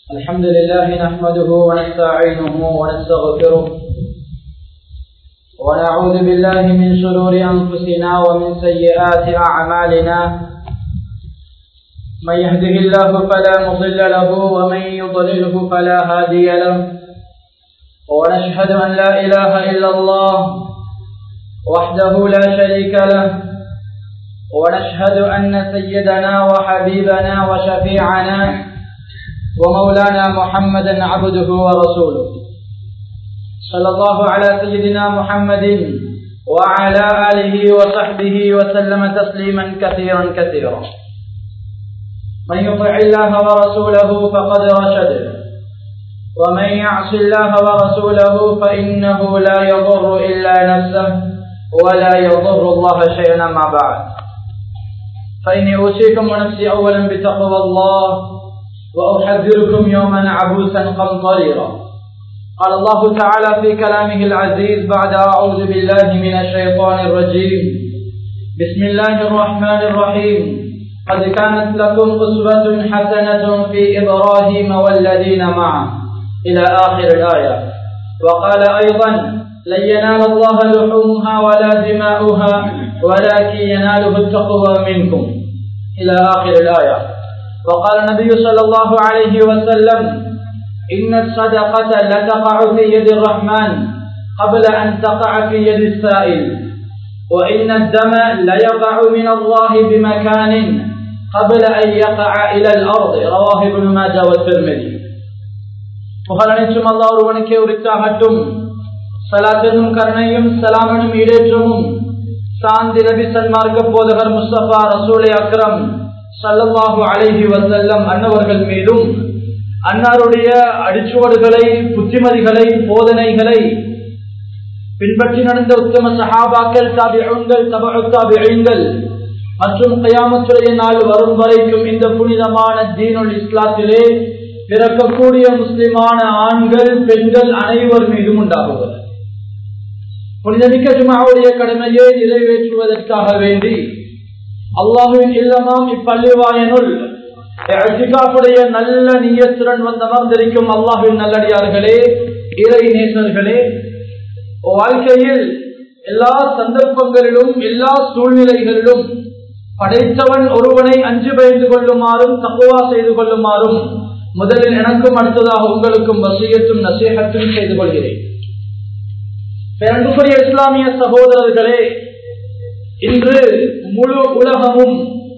الحمد لله نحمده ونستعينه ونستغفره ونعوذ بالله من شرور أنفسنا ومن سيئات أعمالنا من يهده الله فلا مضل له ومن يضلله فلا هادي له ونشهد أن لا إله إلا الله وحده لا شريك له ونشهد أن سيدنا وحبيبنا وشفيعنا ومولانا محمدا عبده ورسوله صلى الله على سيدنا محمد وعلى آله وصحبه وسلم تسليما كثيرا كثيرا من يطع الله ورسوله فقد رشد ومن يعص الله ورسوله فإنه لا يضر إلا نفسه ولا يضر الله شيئا ما بعد فإني أوصيكم ونفسي أولا بتقوى الله وأحذركم يوما عبوسا قمطريرا قال الله تعالى في كلامه العزيز بعد أعوذ بالله من الشيطان الرجيم بسم الله الرحمن الرحيم قد كانت لكم أسوة حسنة في إبراهيم والذين معه إلى آخر الآية وقال أيضا لن ينال الله لحومها ولا دماؤها ولكن يناله التقوى منكم إلى آخر الآية وقال النبي صلى الله عليه وسلم إن الصدقة لتقع في يد الرحمن قبل أن تقع في يد السائل وإن الدم ليقع من الله بمكان قبل أن يقع إلى الأرض رواه ابن ماجه والترمذي புகழனைச்சும் அல்லா ஒருவனுக்கே உரித்தாகட்டும் சலாத்தனும் கருணையும் சலாமனும் ஈடேற்றமும் சாந்தி நபி சன்மார்க்க போதகர் முஸ்தபா ரசூலை அக்ரம் சல்லல்லாஹு அலைஹி வசல்லம் அன்னவர்கள் மீதும் அன்னாருடைய அடிச்சுவடுகளை புத்திமதிகளை போதனைகளை பின்பற்றி நடந்த உத்தம சஹாபாக்கள் தாபிகள் தபு தாபிகள் மற்றும் கயாமத்துடைய நாள் வரும் வரைக்கும் இந்த புனிதமான தீனுல் இஸ்லாத்திலே பிறக்கக்கூடிய முஸ்லிமான ஆண்கள் பெண்கள் அனைவர் மீதும் உண்டாகுவது புனிதமிக்க ஜுமாவுடைய கடமையை நிறைவேற்றுவதற்காக வேண்டி அல்லாஹுவின் இல்லமாம் இப்பள்ளிவாயனுள் அஜிகாப்புடைய நல்ல நீயத்துடன் வந்து அமர்ந்திருக்கும் அல்லாஹுவின் நல்லடியார்களே இறை நேசர்களே வாழ்க்கையில் எல்லா சந்தர்ப்பங்களிலும் எல்லா சூழ்நிலைகளிலும் படைத்தவன் ஒருவனை அஞ்சு பயந்து கொள்ளுமாறும் தப்புவா செய்து கொள்ளுமாறும் முதலில் எனக்கும் அடுத்ததாக உங்களுக்கும் வசியத்தும் நசீகத்தும் செய்து கொள்கிறேன் பெருக்குரிய இஸ்லாமிய சகோதரர்களே இன்று முழு உலகமும்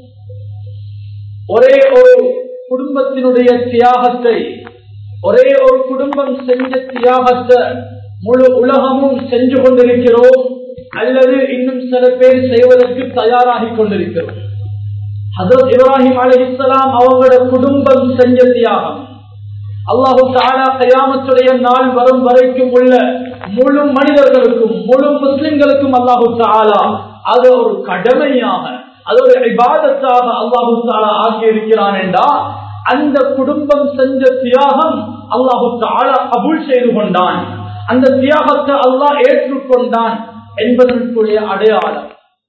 ஒரே ஒரு குடும்பத்தினுடைய தியாகத்தை ஒரே ஒரு குடும்பம் செஞ்ச தியாகத்தை முழு உலகமும் செஞ்சு கொண்டிருக்கிறோம் அல்லது இன்னும் சில பேர் செய்வதற்கு தயாராகி கொண்டிருக்கிறோம் ஹசரத் இப்ராஹிம் அலி இஸ்லாம் அவங்களோட குடும்பம் செஞ்ச தியாகம் அல்லாஹு தாலா கயாமத்துடைய நாள் வரும் வரைக்கும் உள்ள முழு மனிதர்களுக்கும் முழு முஸ்லிம்களுக்கும் அல்லாஹு தாலா அது ஒரு கடமையாக அது ஒரு விவாதத்தாக அல்லாஹு தாலா ஆக்கி இருக்கிறான் என்றா அந்த குடும்பம் செஞ்ச தியாகம் அல்லாஹு தாலா அபுல் செய்து கொண்டான் அந்த தியாகத்தை அல்லாஹ் ஏற்றுக்கொண்டான் என்பதற்குரிய அடையாளம்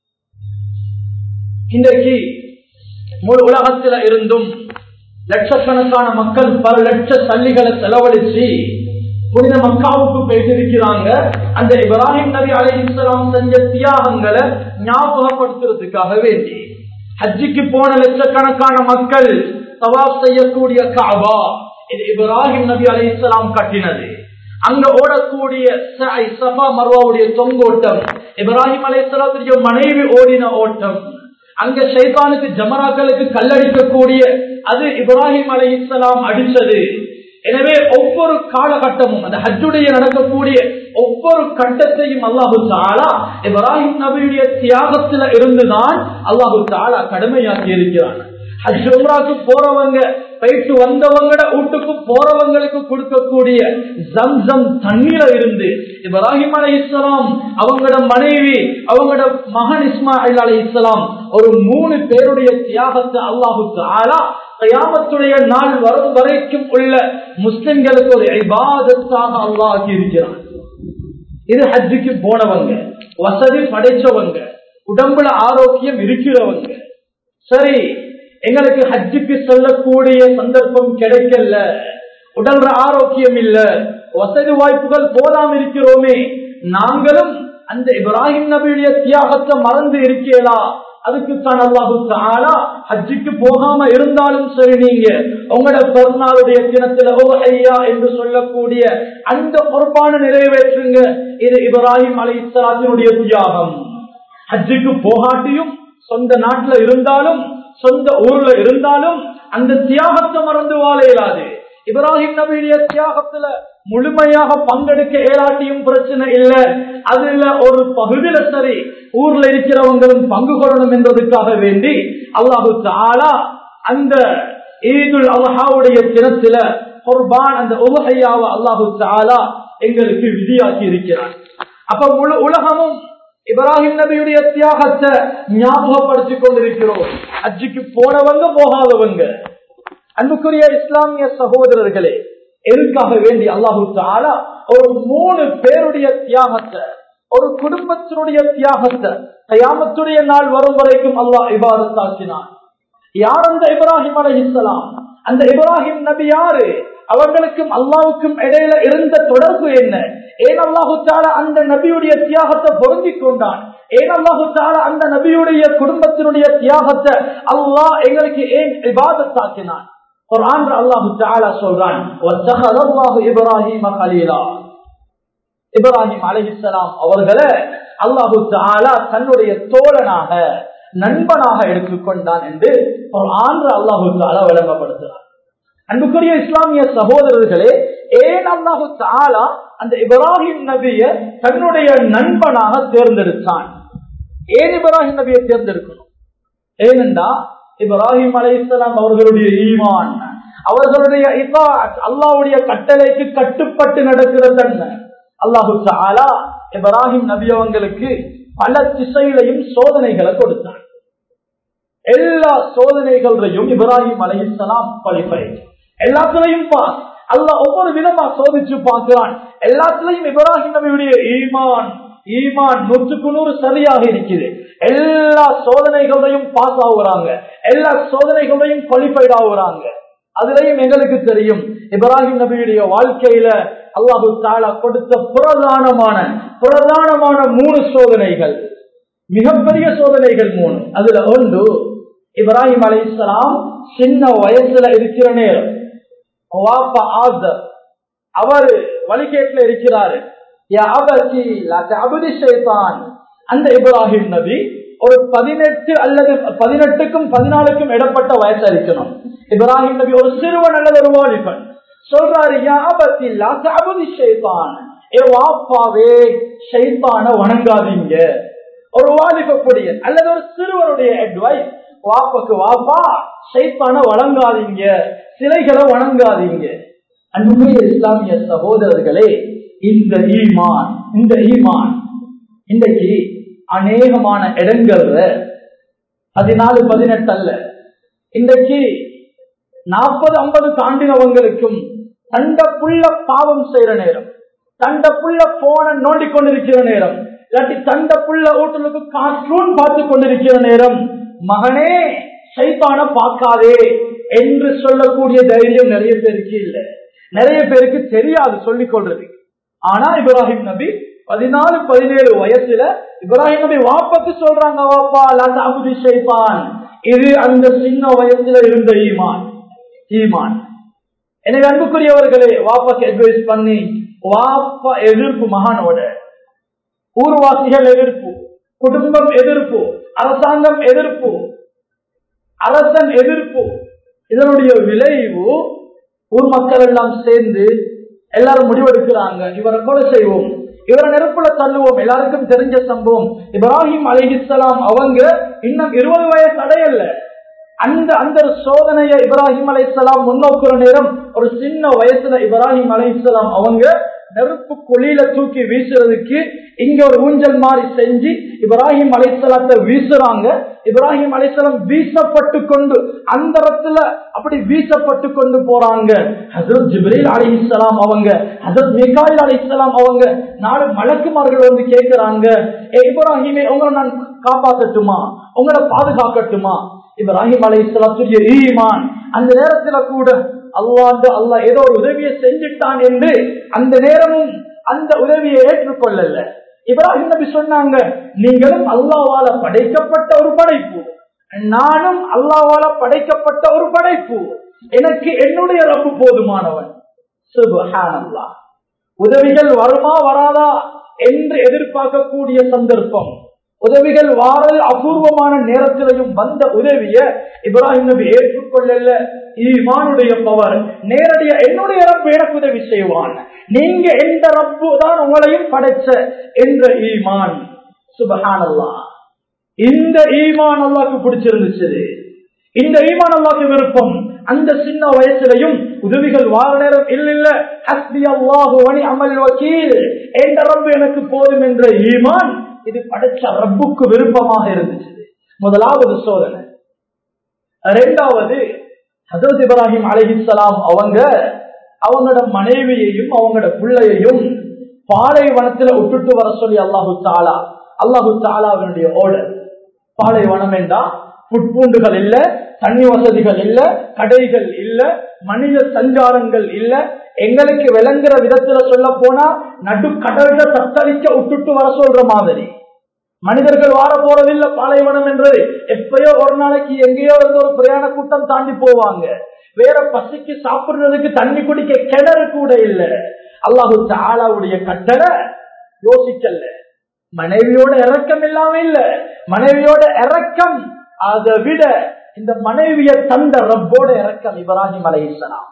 இன்றைக்கு முழு உலகத்தில் இருந்தும் லட்சக்கணக்கான மக்கள் பல லட்ச சல்லிகளை செலவழிச்சு புனித மக்காவுக்கு போயிட்டிருக்கிறாங்க அந்த இப்ராஹிம் நபி அலி இஸ்லாம் செஞ்ச தியாகங்களை ஞாபகப்படுத்துறதுக்காக வேண்டி ஹஜ்ஜிக்கு போன லட்சக்கணக்கான மக்கள் தவாப் செய்யக்கூடிய காபா இது இப்ராஹிம் நபி அலி இஸ்லாம் கட்டினது அங்க ஓடக்கூடிய சபா மர்வாவுடைய தொங்கோட்டம் இப்ராஹிம் அலி இஸ்லாத்துடைய மனைவி ஓடின ஓட்டம் அங்க ஷைதானுக்கு ஜமராக்களுக்கு கல்லடிக்கக்கூடிய அது இப்ராஹிம் அலி இஸ்லாம் அடிச்சது எனவே ஒவ்வொரு காலகட்டமும் அந்த ஹஜ்ஜுடைய நடக்கக்கூடிய ஒவ்வொரு கட்டத்தையும் அல்லாஹு தாலா இப்ராஹிம் நபியுடைய தியாகத்துல இருந்துதான் அல்லாஹு தாலா கடமையாக்கி இருக்கிறான் ஹஜ் உம்ராக்கு போறவங்க போயிட்டு வந்தவங்கட வீட்டுக்கு போறவங்களுக்கு கொடுக்கக்கூடிய ஜம்சம் தண்ணீர இருந்து இப்ராஹிம் அலி இஸ்லாம் அவங்களோட மனைவி அவங்களோட மகன் இஸ்மாயில் அலி இஸ்லாம் ஒரு மூணு பேருடைய தியாகத்தை அல்லாஹு தாலா கயாமத்துடைய நாள் வரும் வரைக்கும் உள்ள முஸ்லிம்களுக்கு ஒரு இபாதத்தாக அல்லாஹ் இருக்கிறான் இது ஹஜ்ஜுக்கு போனவங்க வசதி படைச்சவங்க உடம்புல ஆரோக்கியம் இருக்கிறவங்க சரி எங்களுக்கு ஹஜ்ஜுக்கு செல்லக்கூடிய சந்தர்ப்பம் கிடைக்கல உடல் ஆரோக்கியம் இல்ல வசதி வாய்ப்புகள் போதாம இருக்கிறோமே நாங்களும் அந்த இப்ராஹிம் நபியுடைய தியாகத்தை மறந்து இருக்கேலா அதுக்கு தான் அல்லாஹு தாலா ஹஜ்ஜுக்கு போகாம இருந்தாலும் சரி நீங்க உங்களோட பெருநாளுடைய தினத்துல ஓ ஐயா என்று சொல்லக்கூடிய அந்த பொறுப்பான நிறைவேற்றுங்க இது இப்ராஹிம் அலி இஸ்லாத்தினுடைய தியாகம் ஹஜ்ஜுக்கு போகாட்டியும் சொந்த நாட்டுல இருந்தாலும் சொந்த ஊர்ல இருந்தாலும் அந்த தியாகத்தை மறந்து வாழ இயலாது இப்ராஹிம் நபியுடைய தியாகத்துல முழுமையாக பங்கெடுக்க இயலாட்டியும் பிரச்சனை இல்ல அதுல ஒரு பகுதியில சரி ஊர்ல இருக்கிறவங்களும் பங்கு கொள்ளணும் என்பதற்காக வேண்டி அல்லாஹு தாலா அந்த ஈதுல் அல்ஹாவுடைய தினத்துல குர்பான் அந்த உலகையாவை அல்லாஹு தாலா எங்களுக்கு விதியாக்கி இருக்கிறார் அப்ப முழு உலகமும் இப்ராஹிம் நபியுடைய தியாகத்தை ஞாபகப்படுத்திக் கொண்டிருக்கிறோம் அஜிக்கு போனவங்க போகாதவங்க அன்புக்குரிய இஸ்லாமிய சகோதரர்களே எதுக்காக வேண்டி அல்லாஹு தாலா ஒரு மூணு பேருடைய தியாகத்தை ஒரு குடும்பத்தினுடைய தியாகத்தை கயாமத்துடைய நாள் வரும் வரைக்கும் அல்லாஹ் இபாதத்தாக்கினான் யார் அந்த இப்ராஹிம் அலை இஸ்லாம் அந்த இப்ராஹிம் நபி யாரு அவர்களுக்கும் அல்லாவுக்கும் இடையில இருந்த தொடர்பு என்ன ஏன் அல்லாஹு தாலா அந்த நபியுடைய தியாகத்தை பொருந்திக் கொண்டான் ஏன் அல்லாஹு தாலா அந்த நபியுடைய குடும்பத்தினுடைய தியாகத்தை அல்லாஹ் எங்களுக்கு ஏன் இபாதத்தாக்கினான் குர்ஆன் அல்லாஹு தஆலா சொல்றான் வத்தஹல்லாஹு இப்ராஹீம கலீலா இப்ராஹிம் அலைஹிஸ்ஸலாம் அவர்களை அல்லாஹு தஆலா தன்னுடைய தோழனாக நண்பனாக எடுத்துக்கொண்டான் என்று குர்ஆன் அல்லாஹு தஆலா விளங்கப்படுத்துகிறார் அன்புக்குரிய இஸ்லாமிய சகோதரர்களே ஏன் அல்லாஹு தஆலா அந்த இப்ராஹிம் நபியை தன்னுடைய நண்பனாக தேர்ந்தெடுத்தான் ஏன் இப்ராஹிம் நபியை தேர்ந்தெடுக்கணும் ஏனென்றா இப்ராஹிம் அலை இஸ்லாம் அவர்களுடைய ஈமான் அவர்களுடைய அல்லாவுடைய கட்டளைக்கு கட்டுப்பட்டு நடக்கிற தன்மை அல்லாஹு தாலா இப்ராஹிம் நபி அவங்களுக்கு பல திசையிலையும் சோதனைகளை கொடுத்தான் எல்லா சோதனைகளையும் இப்ராஹிம் அலை இஸ்லாம் குவாலிஃபை எல்லாத்துலையும் பாஸ் அல்லா ஒவ்வொரு விதமா சோதிச்சு பார்க்கிறான் எல்லாத்துலயும் இப்ராஹிம் நபியுடைய ஈமான் ஈமான் நூற்றுக்கு நூறு சரியாக இருக்குது எல்லா சோதனைகளையும் பாஸ் ஆகுறாங்க எல்லா சோதனைகளையும் குவாலிஃபைட் ஆகுறாங்க அதுலயும் எங்களுக்கு தெரியும் இப்ராஹிம் நபியுடைய வாழ்க்கையில அல்லாஹு தாலா கொடுத்த பிரதானமான பிரதானமான மூணு சோதனைகள் மிகப்பெரிய சோதனைகள் மூணு அதுல ஒன்று இப்ராஹிம் அலை இஸ்லாம் சின்ன வயசுல இருக்கிற நேரம் அவர் வழிகேட்டில் இருக்கிறாரு அந்த இப்ராஹிம் நபி ஒரு பதினெட்டு அல்லது பதினெட்டுக்கும் பதினாலுக்கும் இடப்பட்ட வயசா இருக்கணும் இப்ராஹிம் நபி ஒரு சிறுவன் அல்லது ஒரு வாலிபன் சொல்றாரு ஏ வாப்பாவே ஷைத்தான வணங்காதீங்க ஒரு வாலிப பொடியன் அல்லது ஒரு சிறுவனுடைய அட்வைஸ் வாப்பாக்கு வாப்பா ஷைத்தான வணங்காதீங்க சிலைகளை வணங்காதீங்க அன்புடைய இஸ்லாமிய சகோதரர்களே இந்த ஈமான் இந்த ஈமான் இன்றைக்கு அநேகமான இடங்கள்ல பதினாலு பதினெட்டு அல்ல இன்றைக்கு நாற்பது ஐம்பது தாண்டினவங்களுக்கும் தண்ட புள்ள பாவம் செய்யற நேரம் தண்ட புள்ள போன நோண்டி கொண்டிருக்கிற நேரம் இல்லாட்டி தண்ட புள்ள ஊட்டலுக்கு கார்ட்டூன் பார்த்து கொண்டிருக்கிற நேரம் மகனே சைத்தான பார்க்காதே என்று சொல்லக்கூடிய தைரியம் நிறைய பேருக்கு இல்லை நிறைய பேருக்கு தெரியாது சொல்லிக் கொள்றது ஆனா இப்ராஹிம் நபி பதினாலு பதினேழு வயசுல இப்ராஹிம் நபி வாப்பத்து சொல்றாங்க வாப்பா அபுதி ஷைத்தான் இது அந்த சின்ன வயசுல இருந்த ஈமான் ஈமான் எனக்கு அன்புக்குரியவர்களே வாப்பாக்கு அட்வைஸ் பண்ணி வாப்பா எதிர்ப்பு மகானோட ஊர்வாசிகள் எதிர்ப்பு குடும்பம் எதிர்ப்பு அரசாங்கம் எதிர்ப்பு அரசன் எதிர்ப்பு இதனுடைய விளைவு ஊர் மக்கள் எல்லாம் சேர்ந்து எல்லாரும் முடிவெடுக்கிறாங்க இவரை கொலை செய்வோம் இவரை நெருப்புல தள்ளுவோம் எல்லாருக்கும் தெரிஞ்ச சம்பவம் இப்ராஹிம் அலிஹிஸ்லாம் அவங்க இன்னும் இருபது வயசு அடையல அந்த அந்த சோதனையை இப்ராஹிம் அலைசலாம் முன்னோக்குற நேரம் ஒரு சின்ன வயசுல இப்ராஹிம் அலைசலாம் அவங்க நெருப்பு குழியில தூக்கி வீசுறதுக்கு இங்க ஒரு ஊஞ்சல் மாதிரி செஞ்சு இப்ராஹிம் அலைசலாத்தை வீசுறாங்க இப்ராஹிம் அலைசலம் வீசப்பட்டு கொண்டு அந்த இடத்துல அப்படி வீசப்பட்டு கொண்டு போறாங்க ஹசரத் ஜிப்ரீல் அலி இஸ்லாம் அவங்க ஹசரத் மிகாயில் அலி இஸ்லாம் அவங்க நாலு மலக்குமார்கள் வந்து கேட்கிறாங்க ஏ இப்ராஹிமே உங்களை நான் காப்பாற்றட்டுமா உங்களை பாதுகாக்கட்டுமா இப்ராஹிம் அலை இஸ்லாத்துடைய ஈமான் அந்த நேரத்துல கூட அல்லாண்டு அல்லாஹ் ஏதோ ஒரு உதவியை செஞ்சுட்டான் என்று அந்த நேரமும் அந்த உதவியை ஏற்றுக்கொள்ளல இப்ராஹிம் நபி சொன்னாங்க நீங்களும் அல்லாவால படைக்கப்பட்ட ஒரு படைப்பு நானும் அல்லாவால படைக்கப்பட்ட ஒரு படைப்பு எனக்கு என்னுடைய ரப்பு போதுமானவன் சுபஹானல்லாஹ் உதவிகள் வருமா வராதா என்று எதிர்பார்க்கக்கூடிய சந்தர்ப்பம் உதவிகள் வாரல் அபூர்வமான நேரத்திலையும் வந்த உதவிய இப்ராஹிம் நபி ஏற்றுக்கொள்ளல ஈமானுடைய பவர் நேரடியா என்னுடைய ரப்பு எனக்கு உதவி செய்வான் நீங்க எந்த ரப்பு தான் உங்களையும் படைச்ச என்ற ஈமான் சுபஹானல்லா இந்த ஈமான் அல்லாக்கு பிடிச்சிருந்துச்சு இந்த ஈமான் அல்லாக்கு விருப்பம் அந்த சின்ன வயசுலையும் உதவிகள் வார நேரம் இல்ல இல்ல ஹஸ்பி அல்லாஹு வனி அமல் வக்கீல் என்ற ரப்பு எனக்கு போதும் என்ற ஈமான் இது படைச்ச ரப்புக்கு விருப்பமாக இருந்துச்சு முதலாவது சோதனை இரண்டாவது ஹசரத் இப்ராஹிம் அலிஹிசலாம் அவங்க அவங்களோட மனைவியையும் அவங்களோட பிள்ளையையும் பாலைவனத்துல விட்டுட்டு வர சொல்லி அல்லாஹு தாலா அல்லாஹு தாலாவினுடைய ஓடர் பாலைவனம் என்றா புட்பூண்டுகள் இல்ல தண்ணி வசதிகள் இல்ல கடைகள் இல்ல மனித சஞ்சாரங்கள் இல்ல எங்களுக்கு விளங்குற விதத்துல சொல்ல போனா நடுக்கடல்ல தத்தளிக்க விட்டுட்டு வர சொல்ற மாதிரி மனிதர்கள் வார போறதில்ல பாலைவனம் என்றது எப்பயோ ஒரு நாளைக்கு எங்கேயோ இருந்து ஒரு பிரயாண கூட்டம் தாண்டி போவாங்க வேற பசிக்கு சாப்பிடுறதுக்கு தண்ணி குடிக்க கிணறு கூட இல்ல அல்லாஹு தாலாவுடைய கட்டளை யோசிக்கல மனைவியோட இறக்கம் இல்லாம இல்ல மனைவியோட இறக்கம் அதை விட இந்த மனைவிய தந்த ரப்போட இறக்கம் இப்ராஹிம் அலை இஸ்லாம்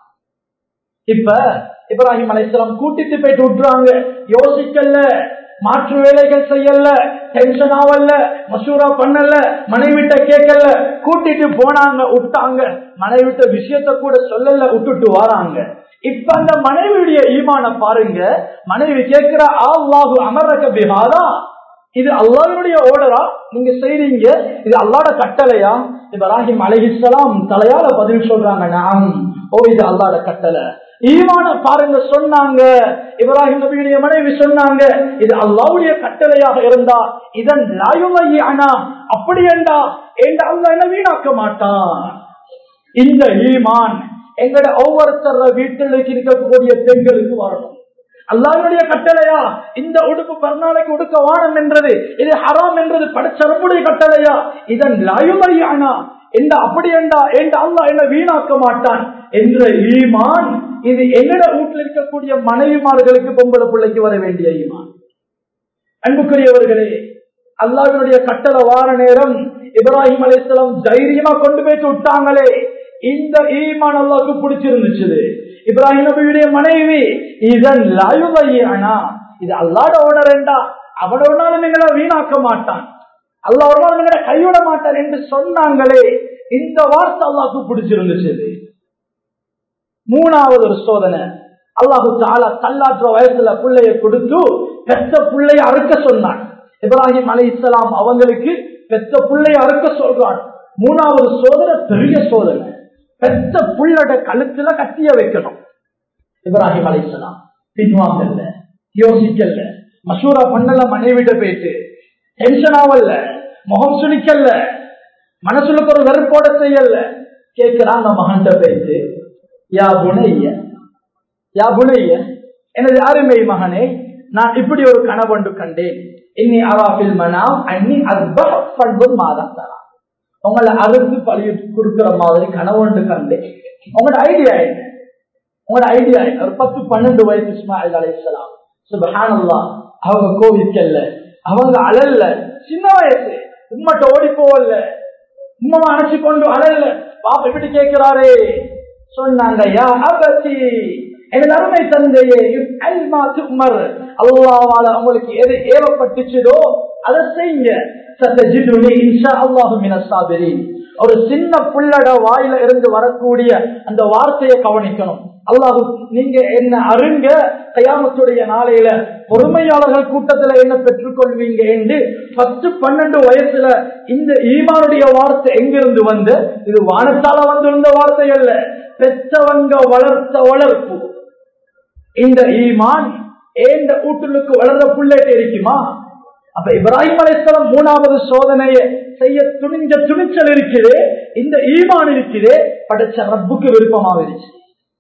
இப்ப இப்ராஹிம் அலை இஸ்லாம் கூட்டிட்டு போயிட்டு விட்டுறாங்க யோசிக்கல மாற்று வேலைகள் செய்யல டென்ஷன் ஆவல்ல மசூரா பண்ணல மனைவிட்ட கேட்கல கூட்டிட்டு போனாங்க விட்டாங்க மனைவிட்ட விஷயத்த கூட சொல்லல விட்டுட்டு வராங்க இப்ப அந்த மனைவியுடைய ஈமான பாருங்க மனைவி கேட்கிற அல்லாஹு அமரக பிஹாரா இது அல்லாஹினுடைய ஓடரா நீங்க செய்றீங்க இது அல்லாட கட்டளையா இப்ராஹிம் அலஹிசலாம் தலையால பதில் சொல்றாங்க நான் ஓ இது அல்லாட கட்டளை ஈமான பாருங்க சொன்னாங்க இப்ராஹிம் நபியுடைய மனைவி சொன்னாங்க இது அல்லாவுடைய கட்டளையாக இருந்தா இதன் லாயுமையே ஆனா அப்படி என்றா என்ற அல்ல என்ன வீணாக்க மாட்டான் இந்த ஈமான் எங்கட ஒவ்வொருத்தர வீட்டில் இருக்கக்கூடிய பெண்களுக்கு வரணும் அல்லாவுடைய கட்டளையா இந்த உடுப்பு பர்நாளைக்கு உடுக்க வானம் என்றது இது ஹராம் என்றது படைச்சரப்புடைய கட்டளையா இதன் லாயுமையானா எந்த அப்படி என்றா எந்த அல்லா என்ன வீணாக்க மாட்டான் என்ற ஈமான் இது என்னிட வீட்டில் இருக்கக்கூடிய மனைவிமார்களுக்கு பொம்பளை பிள்ளைக்கு வர வேண்டிய ஈமான் அன்புக்குரியவர்களே அல்லாவினுடைய கட்டளை வார நேரம் இப்ராஹிம் அலிஸ்லாம் தைரியமா கொண்டு போயிட்டு விட்டாங்களே இந்த ஈமான் அல்லாவுக்கு பிடிச்சிருந்துச்சு இப்ராஹிம் நபியுடைய மனைவி இதன் லாயுமையானா இது அல்லாட ஓடரேண்டா அவட ஒன்னாலும் எங்களை வீணாக்க மாட்டான் அல்லா ஒரு நாள் எங்களை கைவிட மாட்டான் என்று சொன்னாங்களே இந்த வார்த்தை அல்லாவுக்கு பிடிச்சிருந்துச்சு மூணாவது ஒரு சோதனை அல்லாஹு தாலா தள்ளாற்ற வயசுல பிள்ளைய கொடுத்து பெத்த பிள்ளைய அறுக்க சொன்னான் இப்ராஹிம் அலி இஸ்லாம் அவங்களுக்கு பெத்த பிள்ளைய அறுக்க சொல்றான் மூணாவது சோதனை பெரிய சோதனை பெத்த புள்ளோட கழுத்துல கத்திய வைக்கணும் இப்ராஹிம் அலி இஸ்லாம் பின்வாங்கல்ல யோசிக்கல மசூரா பண்ணல மனைவிட போயிட்டு டென்ஷன் ஆவல்ல முகம் சுழிக்கல்ல மனசுலுக்கு ஒரு வெறுப்போட செய்யல கேட்கிறாங்க மகன்கிட்ட போயிட்டு யா புனைய யா புனைய எனது அருமை மகனே நான் இப்படி ஒரு கனவொண்டு கண்டேன் இன்னி அவாபில் மனாம் அன்னி அற்பும் மாதம் தரா உங்களை அறுத்து பழி கொடுக்கிற மாதிரி கனவொண்டு கண்டேன் உங்களோட ஐடியா என்ன உங்களோட ஐடியா என்ன ஒரு பத்து பன்னெண்டு வயசு இஸ்மாயில் அலைசலாம் சுபஹானல்லா அவங்க கோவிக்கல்ல அவங்க அழல்ல சின்ன வயசு உம்மட்ட ஓடி போவல்ல உம்மா அணைச்சு கொண்டு அழல்ல பாப்பா எப்படி கேட்கிறாரே சொன்னாங்க யா அபதி எனது அருமை தந்தையே அல்லாவால உங்களுக்கு எது ஏவப்பட்டுச்சதோ அதை செய்யுங்க ஒரு சின்ன புள்ளட வாயில இருந்து வரக்கூடிய அந்த வார்த்தையை கவனிக்கணும் அல்லாஹு நீங்க என்ன அருங்க கயாமத்துடைய நாளையில பொறுமையாளர்கள் கூட்டத்துல என்ன பெற்றுக்கொள்வீங்க என்று பத்து பன்னெண்டு வயசுல இந்த ஈமானுடைய வார்த்தை எங்கிருந்து வந்து இது வானத்தால வந்திருந்த வார்த்தை அல்ல பெற்றவங்க வளர்த்த வளர்ப்பு இந்த ஈமான் ஏந்த கூட்டுலுக்கு வளர்ற புள்ளேட்டு இருக்குமா அப்ப இப்ராஹிம் அலைத்தலம் மூணாவது சோதனையை செய்ய துணிஞ்ச துணிச்சல் இருக்குது இந்த ஈமான் இருக்குது படைச்ச ரப்புக்கு விருப்பமாக இருந்துச்சு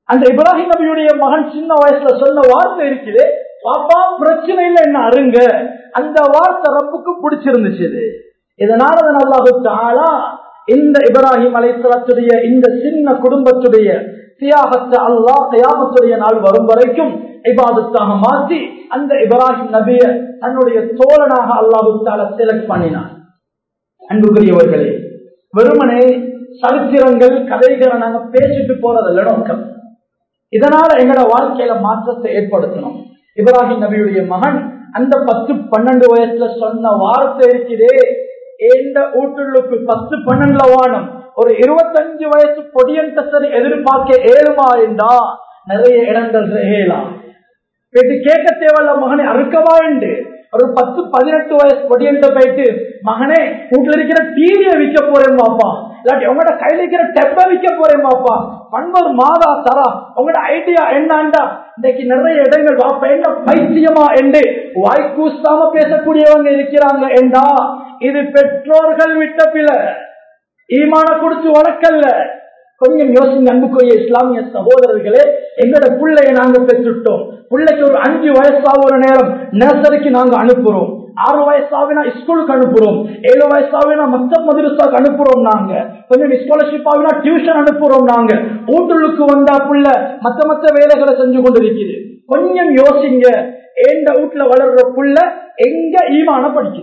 அந்த இப்ராஹிம் நபியுடைய மகன் சின்ன வயசுல சொன்ன வார்த்தை இருக்குது பாப்பா பிரச்சனை இல்லை என்ன அருங்க அந்த வார்த்தை ரப்புக்கு பிடிச்சிருந்துச்சு இது. இதனால தான் அல்லாஹு தஆலா இந்த இப்ராஹிம் அலைஹிஸ்ஸலாத்துடைய இந்த சின்ன குடும்பத்துடைய தியாகத்தை அல்லாஹ் தியாகத்துடைய நாள் வரும் வரைக்கும் இபாதத்தாக மாற்றி அந்த இப்ராஹிம் நபிய தன்னுடைய தோழனாக அல்லாஹு தஆலா செலக்ட் பண்ணினான் அன்புக்குரியவர்களே வெறுமனே சரித்திரங்கள் கதைகளை நாங்க பேசிட்டு போறதல்ல நோக்கம் இதனால எங்களோட வாழ்க்கையில மாற்றத்தை ஏற்படுத்தணும் இப்ராஹிம் நபியுடைய மகன் அந்த பத்து பன்னெண்டு வயசுல சொன்ன வார்த்தை இருக்குதே எந்த ஊட்டுள்ளுக்கு பத்து பன்னெண்டுல வானம் ஒரு இருபத்தஞ்சு வயசு பொடியன் சரி எதிர்பார்க்க ஏழுமா என்றா நிறைய இடங்கள் ஏலாம் போயிட்டு கேட்க தேவையில்ல மகனை அறுக்கவா என்று ஒரு பத்து பதினெட்டு வயசு பொடியன்ட்ட போயிட்டு மகனே வீட்டுல இருக்கிற டிவியை விற்க போறேன் பாப்பா இல்லாட்டி உங்களோட கையில இருக்கிற டெப்ப விற்க போறேன் பாப்பா பண்பர் மாதா தரா உங்களோட ஐடியா என்னண்டா இன்னைக்கு நிறைய இடங்கள் வாப்பா என்ன பைத்தியமா என்று வாய்க்கூசாம பேசக்கூடியவங்க இருக்கிறாங்க என்றா இது பெற்றோர்கள் விட்ட பிள்ளை ஈமான கொடுத்து வளர்க்கல்ல கொஞ்சம் யோசிங்க அன்புக்குரிய இஸ்லாமிய சகோதரர்களே எங்கட பிள்ளைய நாங்க பெற்றுட்டோம் பிள்ளைக்கு ஒரு அஞ்சு வயசாகிற நேரம் நர்சரிக்கு நாங்க அனுப்புறோம் ஆறு வயசாவினா ஸ்கூலுக்கு அனுப்புறோம் ஏழு வயசாவினா மத்த மதுரசாக்கு அனுப்புறோம் நாங்க கொஞ்சம் ஸ்காலர்ஷிப் ஆகினா டியூஷன் அனுப்புறோம் நாங்க ஊட்டுளுக்கு வந்தா புள்ள மத்த மத்த வேலைகளை செஞ்சு கொண்டிருக்குது கொஞ்சம் யோசிங்க ஏண்ட வீட்டுல வளர்ற புள்ள எங்க ஈமான படிக்குது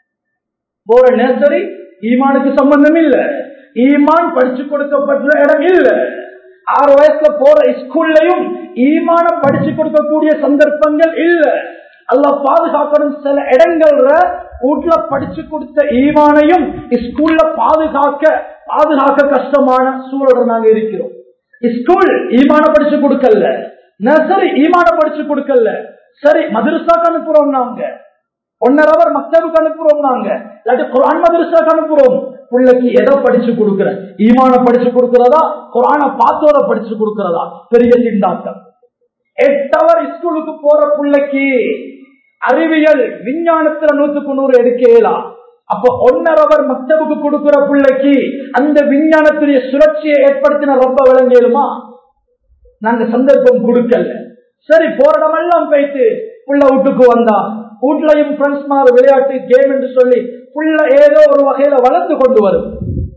போற நர்சரி ஈமானுக்கு சம்பந்தம் இல்ல ஈமான் படிச்சு கொடுக்கப்பட்ட இடம் இல்ல ஆறு வயசுல போற ஸ்கூல்லையும் ஈமான படிச்சு கொடுக்கக்கூடிய சந்தர்ப்பங்கள் இல்ல அல்ல பாதுகாக்கணும் சில இடங்கள்ல வீட்டுல படிச்சு கொடுத்த ஈமானையும் ஸ்கூல்ல பாதுகாக்க பாதுகாக்க கஷ்டமான சூழல் நாங்க இருக்கிறோம் ஸ்கூல் ஈமான படிச்சு கொடுக்கல நர்சரி ஈமான படிச்சு கொடுக்கல சரி மதுரசாக்கு அனுப்புறோம் நாங்க ஒன்னரை அவர் மக்தபுக்கு அனுப்புறோம் நாங்க இல்லாட்டி குரான் மதரசாக்கு அனுப்புறோம் பிள்ளைக்கு எதை படிச்சு கொடுக்கிற ஈமான படிச்சு கொடுக்கிறதா குரான பாத்தோட படிச்சு கொடுக்கிறதா பெரிய திண்டாட்டம் எட்டு அவர் ஸ்கூலுக்கு போற பிள்ளைக்கு அறிவியல் விஞ்ஞானத்துல நூத்துக்கு நூறு எடுக்கலாம் அப்ப ஒன்னரை அவர் மக்தபுக்கு கொடுக்கிற பிள்ளைக்கு அந்த விஞ்ஞானத்துடைய சுழற்சியை ஏற்படுத்தின ரொம்ப விளங்கியலுமா நாங்க சந்தர்ப்பம் கொடுக்கல சரி போராடமெல்லாம் போயிட்டு புள்ள வீட்டுக்கு வந்தா வீட்லயும் ஃப்ரெண்ட்ஸ் மாதிரி விளையாட்டு கேம் என்று சொல்லி புள்ள ஏதோ ஒரு வகையில வளர்த்து கொண்டு வரும்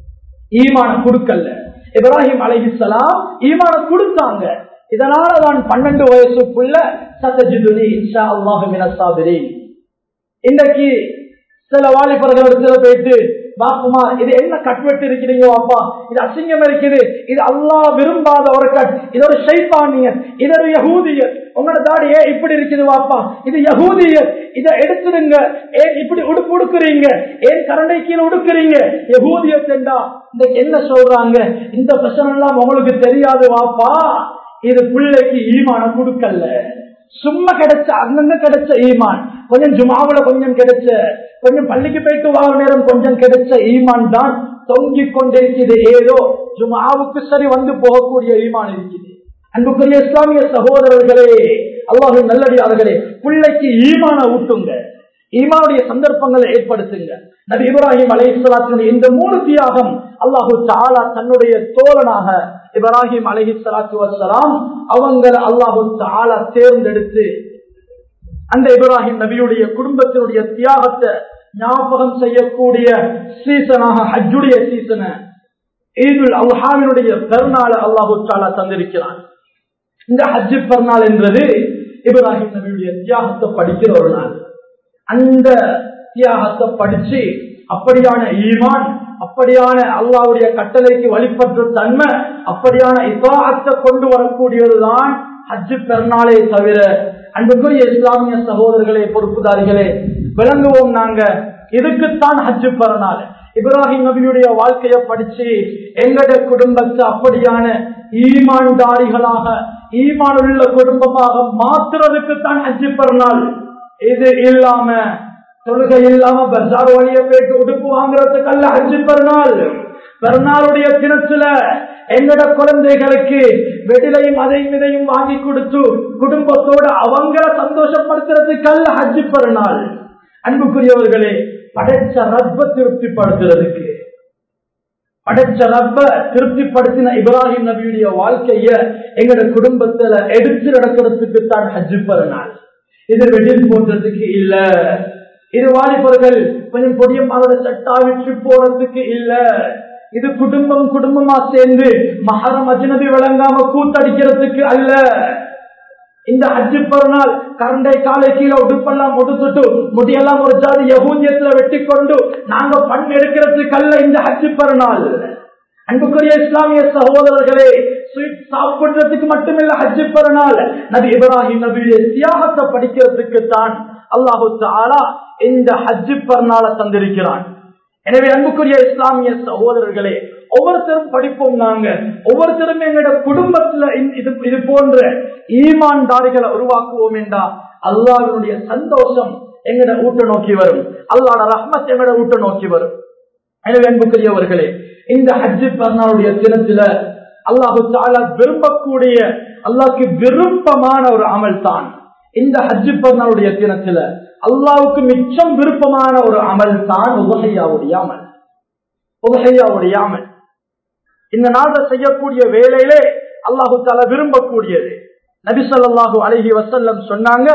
ஈமான கொடுக்கல இப்ராஹிம் அலைஹிஸ்ஸலாம் ஈமான கொடுத்தாங்க இதனால தான் பன்னெண்டு வயசு புள்ள சத்தஜிதுனி இன்ஷா அல்லாஹு மினசாபிரின் இன்றைக்கு சில வாலிபர்கள் இடத்துல போயிட்டு பாப்புமா இது என்ன கட்வெட்டு இருக்கிறீங்க பாப்பா இது அசிங்கம் இருக்குது இது அல்லாஹ் விரும்பாத ஒரு கட் இது ஒரு ஷைத்தானியர் இது ஒரு யகூதியர் உங்களோட தாடி ஏன் இப்படி இருக்குது வாப்பா இது யகூதியர் இதை எடுத்துடுங்க ஏன் இப்படி உடுப்பு உடுக்குறீங்க ஏன் கரண்டை கீழே உடுக்குறீங்க யகூதியர் சென்றா இந்த என்ன சொல்றாங்க இந்த பிரச்சனை எல்லாம் உங்களுக்கு தெரியாது வாப்பா இது பிள்ளைக்கு ஈமானம் கொடுக்கல சும்மா கிடைச்ச அங்கங்க கிடைச்ச ஈமான் கொஞ்சம் ஜுமாவுல கொஞ்சம் கிடைச்ச கொஞ்சம் பள்ளிக்கு போயிட்டு வார நேரம் கொஞ்சம் கிடைச்ச ஈமான் தான் தொங்கிக் கொண்டிருக்கிறது ஏதோ ஜுமாவுக்கு சரி வந்து போகக்கூடிய ஈமான் இருக்குது அன்புக்குரிய இஸ்லாமிய சகோதரர்களே அல்லாஹு நல்லடியார்களே பிள்ளைக்கு ஈமான ஊட்டுங்க ஈமானுடைய சந்தர்ப்பங்களை ஏற்படுத்துங்க நபி இப்ராஹிம் அலைஹிஸ்லாத்தினுடைய இந்த மூணு தியாகம் அல்லாஹு தாலா தன்னுடைய தோழனாக இப்ராஹிம் அலஹி சலாத்து வசலாம் அவங்கள அல்லாஹு தாலா தேர்ந்தெடுத்து அந்த இப்ராஹிம் நபியுடைய குடும்பத்தினுடைய தியாகத்தை ஞாபகம் செய்யக்கூடிய சீசனாக ஹஜ்ஜுடைய சீசனை ஈதுல் அல்ஹாவினுடைய பெருநாள அல்லாஹு தாலா தந்திருக்கிறான் இந்த ஹஜ்ஜு பெருநாள் என்றது இப்ராஹிம் நபியுடைய தியாகத்தை படிக்கிற ஒரு நாள் அந்த தியாகத்தை படிச்சு அப்படியான ஈமான் அப்படியான அல்லாவுடைய கட்டளைக்கு வழிபற்ற தன்மை அப்படியான இதாகத்தை கொண்டு வரக்கூடியதுதான் ஹஜ்ஜு பெருநாளே தவிர அன்புக்குரிய இஸ்லாமிய சகோதரர்களே பொறுப்புதாரிகளே விளங்குவோம் நாங்க இதுக்குத்தான் ஹஜ்ஜு பெருநாள் இப்ராஹிம் நபியுடைய வாழ்க்கையை படிச்சு எங்கட குடும்பத்தை அப்படியான ஈமான்தாரிகளாக ஈமான் உள்ள குடும்பமாக மாத்துறதுக்கு தான் ஹஜ்ஜு பெருநாள் இது இல்லாம தொழுகை இல்லாம பஜார் வழிய போயிட்டு உடுப்பு வாங்குறதுக்கு அல்ல ஹஜ்ஜு பெருநாள் பெருநாளுடைய தினத்துல எங்கட குழந்தைகளுக்கு வெடிலையும் அதையும் இதையும் வாங்கி கொடுத்து குடும்பத்தோட அவங்கள சந்தோஷப்படுத்துறதுக்கு அல்ல ஹஜ்ஜு பெருநாள் அன்புக்குரியவர்களே படைச்ச ரப்ப திருப்திப்படுத்துறதுக்கு படைச்ச ரப்ப திருப்திப்படுத்தின இப்ராஹிம் நபியுடைய வாழ்க்கைய எங்கட குடும்பத்துல எடுத்து நடக்கிறதுக்கு தான் ஹஜ்ஜு பெருநாள் இது வெடில் போன்றதுக்கு இல்ல இது வாலிபர்கள் கொஞ்சம் பொடியமாக சட்டா விட்டு போறதுக்கு இல்ல இது குடும்பம் குடும்பமா சேர்ந்து மகரம் அஜனபி விளங்காம கூத்தடிக்கிறதுக்கு அல்ல இந்த அஜு பெருநாள் கரண்டை காலை கீழே உடுப்பெல்லாம் உடுத்துட்டு முடியெல்லாம் ஒரு ஜாதி யகூந்தியத்துல வெட்டி கொண்டு நாங்க பண் எடுக்கிறதுக்கு அல்ல இந்த ஹஜ்ஜு பெருநாள் அன்புக்குரிய இஸ்லாமிய சகோதரர்களே ஸ்வீட் சாப்பிடுறதுக்கு மட்டுமில்ல ஹஜ்ஜு பெருநாள் நபி இப்ராஹிம் நபியுடைய தியாகத்தை படிக்கிறதுக்கு தான் அல்லாஹு தாலா இந்த ஹஜ்ஜு பெருநாளை தந்திருக்கிறான் எனவே அன்புக்குரிய இஸ்லாமிய சகோதரர்களே ஒவ்வொருத்தரும் படிப்போம் நாங்க ஒவ்வொருத்தரும் எங்களோட குடும்பத்துல இது இது போன்ற ஈமான்தாரிகளை உருவாக்குவோம் என்றா அல்லாஹனுடைய சந்தோஷம் எங்கட ஊட்ட நோக்கி வரும் அல்லாட ரஹ்மத் எங்கட ஊட்ட நோக்கி வரும் எனவே அன்புக்குரியவர்களே இந்த ஹஜ்ஜு பர்னாவுடைய தினத்துல அல்லாஹு தாலா விரும்பக்கூடிய அல்லாஹுக்கு விருப்பமான ஒரு அமல் தான் இந்த ஹஜ்ஜு பர்னாவுடைய தினத்துல அல்லாவுக்கு மிச்சம் விருப்பமான ஒரு அமல் தான் உபகையாவுடைய அமல் உபகையாவுடைய அமல் இந்த நாள்ல செய்யக்கூடிய வேலையிலே அல்லாஹு தாலா விரும்பக்கூடியது நபி சொல்லாஹு அலஹி வசல்லம் சொன்னாங்க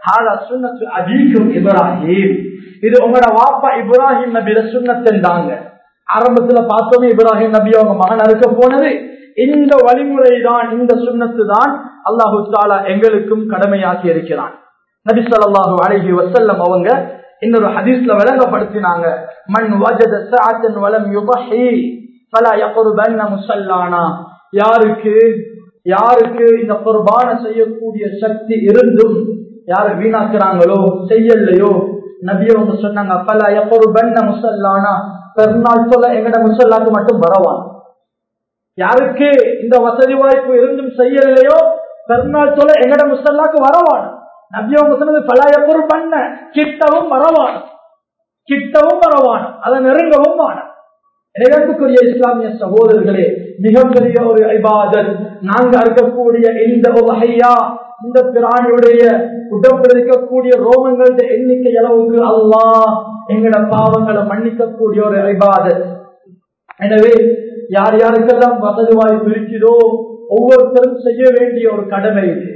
இப்ராஹிம் இது உங்களோட வாப்பா இப்ராஹிம் நபியில சுண்ணத்தாங்க ஆரம்பத்துல பார்த்தோமே இப்ராஹிம் நபி அவங்க மகன் அறுக்க போனது இந்த வழிமுறை தான் இந்த சுண்ணத்து தான் அல்லாஹு தாலா எங்களுக்கும் கடமையாக்கி இருக்கிறான் நபி சொல்லாஹு அலஹி வசல்லம் அவங்க இன்னொரு ஹதீஸ்ல விளங்கப்படுத்தினாங்க மண் வஜத சாத்தன் வலம் யுபஹி பல யகுர்பன்ன முசல்லானா யாருக்கு யாருக்கு இந்த குர்பான செய்யக்கூடிய சக்தி இருந்தும் யாரு வீணாக்குறாங்களோ செய்யலையோ நபியவங்க சொன்னாங்க பல யகுர்பன்ன முசல்லானா பெருநாள் சொல்ல எங்கட முசல்லாக்கு மட்டும் வரவான் யாருக்கு இந்த வசதி வாய்ப்பு இருந்தும் செய்யலையோ பெருநாள் சொல்ல எங்கட முசல்லாக்கு வரவான் நபியவங்க சொன்னது பல யகுர்பன்ன கிட்டவும் வரவான் கிட்டவும் வரவான் அதை நெருங்கவும் வானம் இறைவனுக்குரிய இஸ்லாமிய சகோதரர்களே மிகப்பெரிய ஒரு ஐபாதல் நாங்க இருக்கக்கூடிய இந்த வகையா இந்த பிராணியுடைய உடம்பில் இருக்கக்கூடிய ரோமங்களுடைய எண்ணிக்கை அளவுக்கு அல்லாஹ் எங்கட பாவங்களை மன்னிக்கக்கூடிய ஒரு ஐபாதல் எனவே யார் யாருக்கெல்லாம் வசதி வாய்ப்பு இருக்கிறதோ ஒவ்வொருத்தரும் செய்ய வேண்டிய ஒரு கடமை இது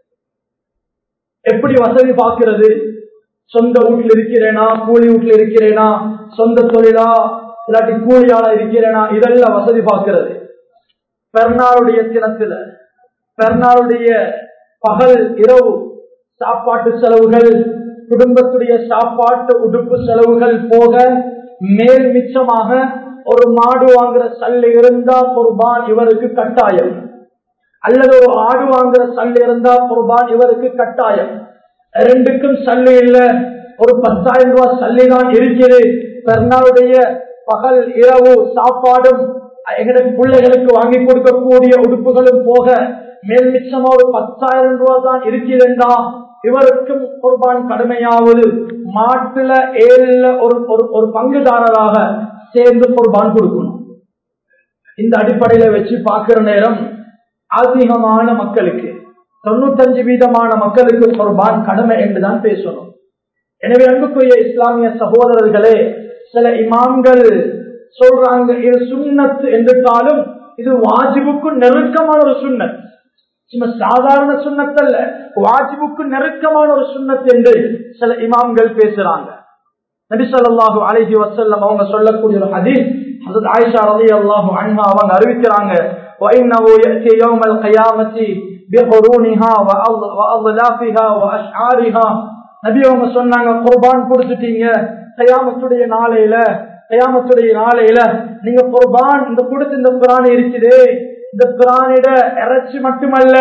எப்படி வசதி பார்க்கிறது சொந்த வீட்டில் இருக்கிறேனா கூலி வீட்டில் இருக்கிறேனா சொந்த தொழிலா இல்லாட்டி கூலியாளா இருக்கிறேனா இதெல்லாம் வசதி பார்க்கிறது பெருநாளுடைய தினத்துல பெருநாளுடைய பகல் இரவு சாப்பாட்டு செலவுகள் குடும்பத்துடைய சாப்பாட்டு உடுப்பு செலவுகள் போக மேல் மிச்சமாக ஒரு மாடு வாங்குற சல்லு இருந்தா குர்பான் இவருக்கு கட்டாயம் அல்லது ஒரு ஆடு வாங்குற சல்லு இருந்தா குர்பான் இவருக்கு கட்டாயம் ரெண்டுக்கும் சல்லு இல்ல ஒரு பத்தாயிரம் ரூபாய் சல்லி தான் இருக்குது பெருநாளுடைய பகல் இரவு சாப்பாடும் எங்களுக்கு பிள்ளைகளுக்கு வாங்கி கொடுக்கக்கூடிய உடுப்புகளும் போக மேல் மிச்சமா ஒரு பத்தாயிரம் ரூபாய் தான் இருக்கிறேன்டா இவருக்கும் குர்பான் கடுமையாவது மாட்டுல ஏழுல ஒரு ஒரு பங்குதாரராக சேர்ந்து குர்பான் கொடுக்கணும் இந்த அடிப்படையில வச்சு பார்க்கிற நேரம் அதிகமான மக்களுக்கு தொண்ணூத்தஞ்சு வீதமான மக்களுக்கு குர்பான் கடமை என்றுதான் பேசணும் எனவே அன்புக்குரிய இஸ்லாமிய சகோதரர்களே சில இமாம்கள் சொல்றாங்க இது சுண்ணத் என்றாலும் இது வாஜிபுக்கு நெருக்கமான ஒரு சுண்ணத் சும்மா சாதாரண சுண்ணத்தல்ல வாஜிபுக்கு நெருக்கமான ஒரு சுண்ணத் என்று சில இமாம்கள் பேசுறாங்க நபிசல்லாஹு அலஹி வசல்லம் அவங்க சொல்லக்கூடிய ஒரு ஹதீஸ் ஹசத் ஆயிஷா ரலி அல்லாஹு அன்ஹா அவங்க அறிவிக்கிறாங்க وإنه يأتي يوم القيامة بقرونها وأضلافها وأشعارها நபி அவங்க சொன்னாங்க குர்பான் கொடுத்துட்டீங்க கயாமத்துடைய நாளையில கயாமத்துடைய நாளையில நீங்க குர்பான் இந்த கொடுத்து இந்த பிராணி இருக்குது இந்த பிராணிட இறைச்சி மட்டுமல்ல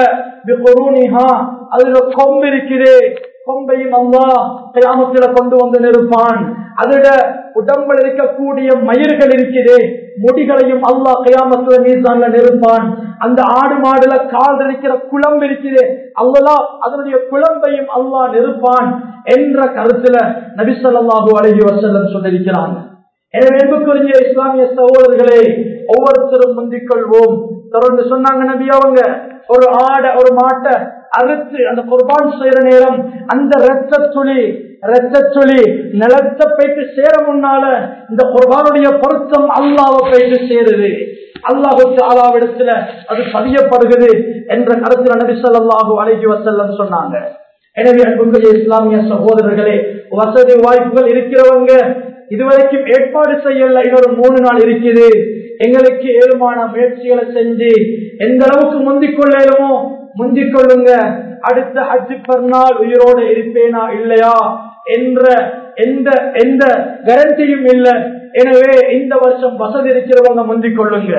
அதுல கொம்பு இருக்குது கொம்பையும் அல்லா கயாமத்தில கொண்டு வந்து நிற்பான் அதோட உடம்பில் இருக்கக்கூடிய மயிர்கள் இருக்குது முடிகளையும் அல்லாஹ் கயாமத்துல மீசான்ல நிற்பான் அந்த ஆடு மாடுல கால் இருக்கிற குழம்பு இருக்குது அல்லா அதனுடைய குழம்பையும் அல்லாஹ் நிற்பான் என்ற கருத்துல நபிசல்லாஹு அழகி வசல்லம் சொல்லியிருக்கிறாங்க எனவே அன்புக்குரிய இஸ்லாமிய சகோதரர்களே ஒவ்வொருத்தரும் முந்திக் கொள்வோம் தொடர்ந்து சொன்னாங்க நபி அவங்க ஒரு ஆடை ஒரு மாட்டை அறுத்து அந்த குர்பான் செய்யற நேரம் அந்த ரத்த துளி ரத்த துளி நிலத்தை போயிட்டு சேர முன்னால இந்த குர்பானுடைய பொருத்தம் அல்லாவை போயிட்டு சேருது அல்லாஹுக்கு அல்லாவிடத்துல அது பதியப்படுகிறது என்ற கருத்தில் நபி ஸல்லல்லாஹு அலைஹி வஸல்லம் சொன்னாங்க எனவே அன்புக்குரிய இஸ்லாமிய சகோதரர்களே வசதி வாய்ப்புகள் இருக்கிறவங்க இதுவரைக்கும் ஏற்பாடு செய்யல இன்னொரு மூணு நாள் இருக்குது எங்களுக்கு ஏழுமான முயற்சிகளை செஞ்சு எந்த அளவுக்கு முந்திக் கொள்ளலுமோ முந்திக் கொள்ளுங்க அடுத்த ஹஜ்ஜு பெருநாள் உயிரோடு இருப்பேனா இல்லையா என்ற எந்த எந்த கேரண்டியும் இல்லை எனவே இந்த வருஷம் வசதி இருக்கிறவங்க முந்திக் கொள்ளுங்க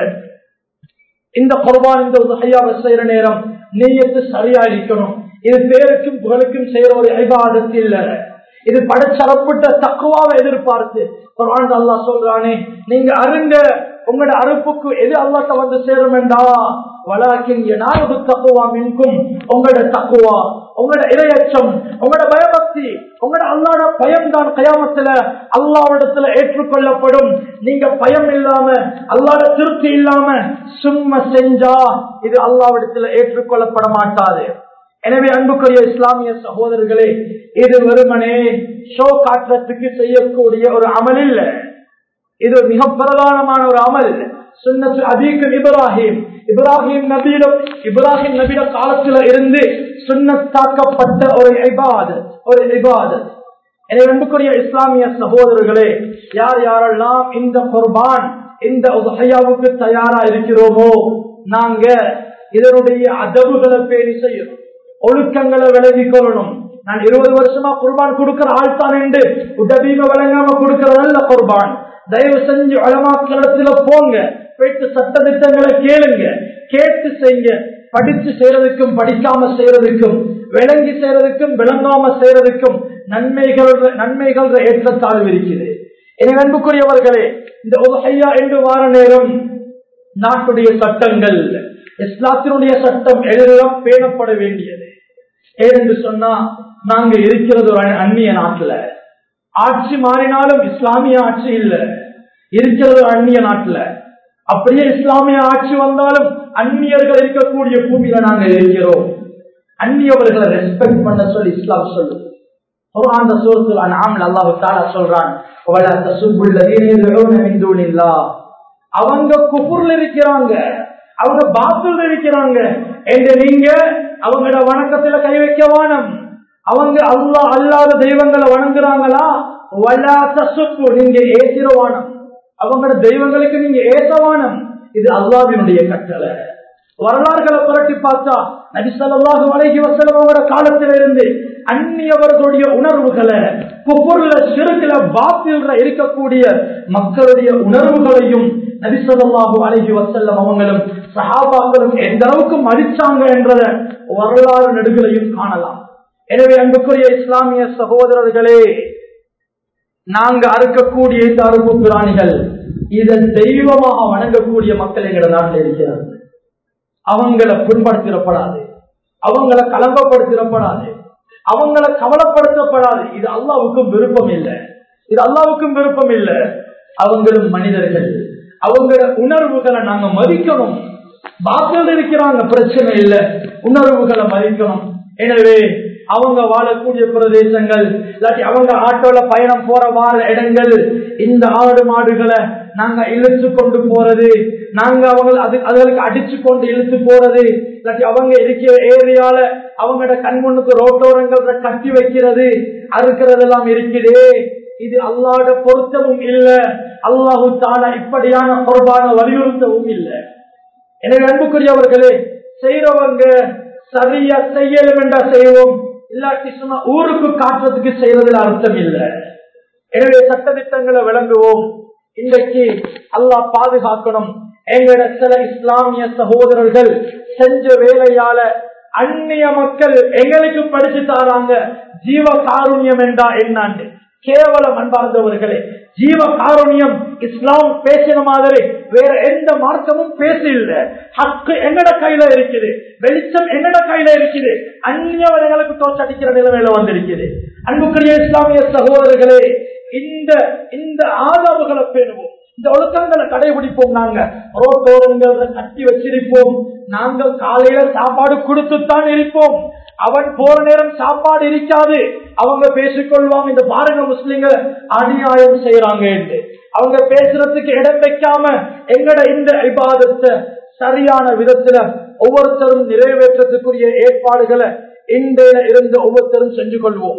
இந்த குர்பான் இந்த உதகையாவை செய்யற நேரம் நீயத்து சரியா இருக்கணும் இது பேருக்கும் புகழுக்கும் செய்யற ஒரு ஐபாதத்து இல்ல இது படைச்சரப்பட்ட தக்குவாவை எதிர்பார்த்து குர்ஆன் அல்லாஹ் சொல்றானே நீங்க அருங்க உங்களோட அறுப்புக்கு எது அல்லாட்ட வந்து சேரும் என்றா வலாக்கின் எனாவது தக்குவா மின்கும் உங்களோட தக்குவா உங்களோட இரையச்சம் உங்களோட பயபக்தி உங்களோட அல்லாட பயம் தான் கயாமத்துல அல்லாவிடத்துல ஏற்றுக்கொள்ளப்படும் நீங்க பயம் இல்லாம அல்லாட திருப்தி இல்லாம சும்மா செஞ்சா இது அல்லாவிடத்துல ஏற்றுக்கொள்ளப்பட மாட்டாது எனவே அன்புக்குரிய இஸ்லாமிய சகோதரர்களே இது வெறுமனே ஷோ காட்டுறதுக்கு செய்யக்கூடிய ஒரு அமல் இல்ல இது மிக பிரதானமான ஒரு அமல் சுன்னத்து அதீக்கம் இப்ராஹிம் இப்ராஹிம் நபியிடம் இப்ராஹிம் நபியிட காலத்துல இருந்து சுன்னத்தாக்கப்பட்ட ஒரு இபாத் ஒரு இபாத் எனவே அன்புக்குரிய இஸ்லாமிய சகோதரர்களே யார் யாரெல்லாம் இந்த குர்பான் இந்த உதகையாவுக்கு தயாரா இருக்கிறோமோ நாங்க இதனுடைய அதவுகளை பேணி செய்யணும் ஒழுக்கங்களை விலகிக் கொள்ளணும் நான் இருபது வருஷமா குர்பான் கொடுக்கிற ஆள் தான் என்று உதவிம விளங்காம கொடுக்கிறதல்ல குர்பான் தயவு செஞ்சு வளமாக்களிடத்துல போங்க போயிட்டு சட்ட திட்டங்களை கேளுங்க கேட்டு செய்யுங்க படிச்சு செய்யறதுக்கும் படிக்காம செய்யறதுக்கும் விளங்கி செய்யறதுக்கும் விளங்காம செய்யறதுக்கும் நன்மைகள் நன்மைகள் ஏற்றத்தாழ்வு இருக்குது என அன்புக்குரியவர்களே இந்த உலகையா என்று வார நேரம் நாட்டுடைய சட்டங்கள் இஸ்லாத்தினுடைய சட்டம் எல்லாம் பேணப்பட வேண்டியது ஏனென்று சொன்னா நாங்க இருக்கிறது ஒரு அந்நிய நாட்டுல ஆட்சி மாறினாலும் இஸ்லாமிய ஆட்சி இல்ல இருக்கிறது ஒரு அந்நிய நாட்டுல அப்படியே இஸ்லாமிய ஆட்சி வந்தாலும் அந்நியர்கள் இருக்கக்கூடிய பூமியில நாங்க இருக்கிறோம் அந்நியவர்களை ரெஸ்பெக்ட் பண்ண சொல்லி இஸ்லாம் சொல்லு குர்ஆன் சூரத்துல் அன்ஆம் அல்லாஹ் தஆலா சொல்றான் வலா தசுபுல் லதீன யதுஊன மின் தூனில்லாஹ் அவங்க குஃபுர்ல இருக்கிறாங்க அவங்க பாத்துல இருக்கிறாங்க என்று நீங்க அவங்களோட வணக்கத்துல கை வைக்க வானம் அவங்க அல்லாஹ் அல்லாத தெய்வங்களை வணங்குறாங்களா வலா தசுப்பு நீங்க ஏசிரவானம் அவங்களோட தெய்வங்களுக்கு நீங்க ஏசவானம் இது அல்லாவினுடைய கட்டளை வரலாறுகளை புரட்டி பார்த்தா நபிசல்லாஹு அலைஹி வஸல்லம் அவங்களோட காலத்தில இருந்து அந்நியவர்களுடைய உணர்வுகளை குபுர்ல சிறுக்குல பாத்தில்ற இருக்கக்கூடிய மக்களுடைய உணர்வுகளையும் நபிசல்லாஹு அலைஹி வஸல்லம் அவங்களும் சஹாபாக்களும் எந்த அளவுக்கு மதிச்சாங்க என்றத வரலாறு நெடுகளையும் காணலாம் எனவே அன்புக்குரிய இஸ்லாமிய சகோதரர்களே நாங்க அறுக்கக்கூடிய இந்த அறுப்பு பிராணிகள் இதை தெய்வமாக வணங்கக்கூடிய மக்கள் எங்க நாட்டில் இருக்கிறார்கள் அவங்களை புண்படுத்திடப்படாது அவங்கள கலங்கப்படுத்திடப்படாது அவங்கள கவலைப்படுத்தப்படாது இது அல்லாவுக்கும் விருப்பம் இல்லை இது அல்லாவுக்கும் விருப்பம் இல்லை அவங்களும் மனிதர்கள் அவங்கள உணர்வுகளை நாங்க மதிக்கணும் பாக்கில் இருக்கிறாங்க பிரச்சனை இல்லை உணர்வுகளை மதிக்கணும் எனவே அவங்க வாழக்கூடிய பிரதேசங்கள் இல்லாட்டி அவங்க ஆட்டோல பயணம் போற வார இடங்கள் இந்த ஆடு மாடுகளை நாங்க இழுத்து கொண்டு போறது நாங்க அவங்க அது அதுகளுக்கு அடிச்சு கொண்டு இழுத்து போறது இல்லாட்டி அவங்க இருக்கிற ஏரியால அவங்களோட கண்முன்னுக்கு ரோட்டோரங்கள் கட்டி வைக்கிறது அறுக்கிறதெல்லாம் இருக்குதே இது அல்லாட பொருத்தமும் இல்ல அல்லாஹு தான இப்படியான பொறுப்பான வலியுறுத்தவும் இல்லை எனவே அன்புக்குரியவர்களே செய்யறவங்க சரியா செய்யலும் என்றா செய்வோம் இல்லாட்டி சும்மா ஊருக்கு காட்டுறதுக்கு செய்வதில் அர்த்தம் இல்லை எனவே சட்டத்திட்டங்களை விளங்குவோம் இன்றைக்கு அல்லாஹ் பாதுகாக்கணும் எங்களோட சில இஸ்லாமிய சகோதரர்கள் செஞ்ச வேலையால அந்நிய மக்கள் எங்களுக்கு படிச்சு தாராங்க ஜீவ காருண்யம் என்றா என்னாண்டு கேவலம் அன்பார்ந்தவர்களே ஜீவ காருண்யம் இஸ்லாம் பேசின மாதிரி வேற எந்த மார்க்கமும் பேசி இல்ல ஹக்கு என்னோட கையில இருக்குது வெளிச்சம் என்னோட கையில இருக்குது அந்நியவர்களுக்கு தோற்றடிக்கிற நிலைமையில வந்திருக்குது அன்புக்குரிய இஸ்லாமிய சகோதரர்களே இந்த இந்த ஆதாபுகளை பேணுவோம் இந்த ஒழுக்கங்களை கடைபிடிப்போம் நாங்க ரோட்டோரங்களை கட்டி வச்சிருப்போம் நாங்கள் காலையில சாப்பாடு கொடுத்துத்தான் இருப்போம் அவன் போற நேரம் சாப்பாடு இருக்காது அவங்க பேசிக்கொள்வாங்க இந்த பாருங்க முஸ்லிம்க அநியாயம் செய்யறாங்க என்று அவங்க பேசுறதுக்கு இடம் வைக்காம எங்கட இந்த இபாதத்தை சரியான விதத்துல ஒவ்வொருத்தரும் நிறைவேற்றத்துக்குரிய ஏற்பாடுகளை இன்றையில இருந்து ஒவ்வொருத்தரும் செஞ்சு கொள்வோம்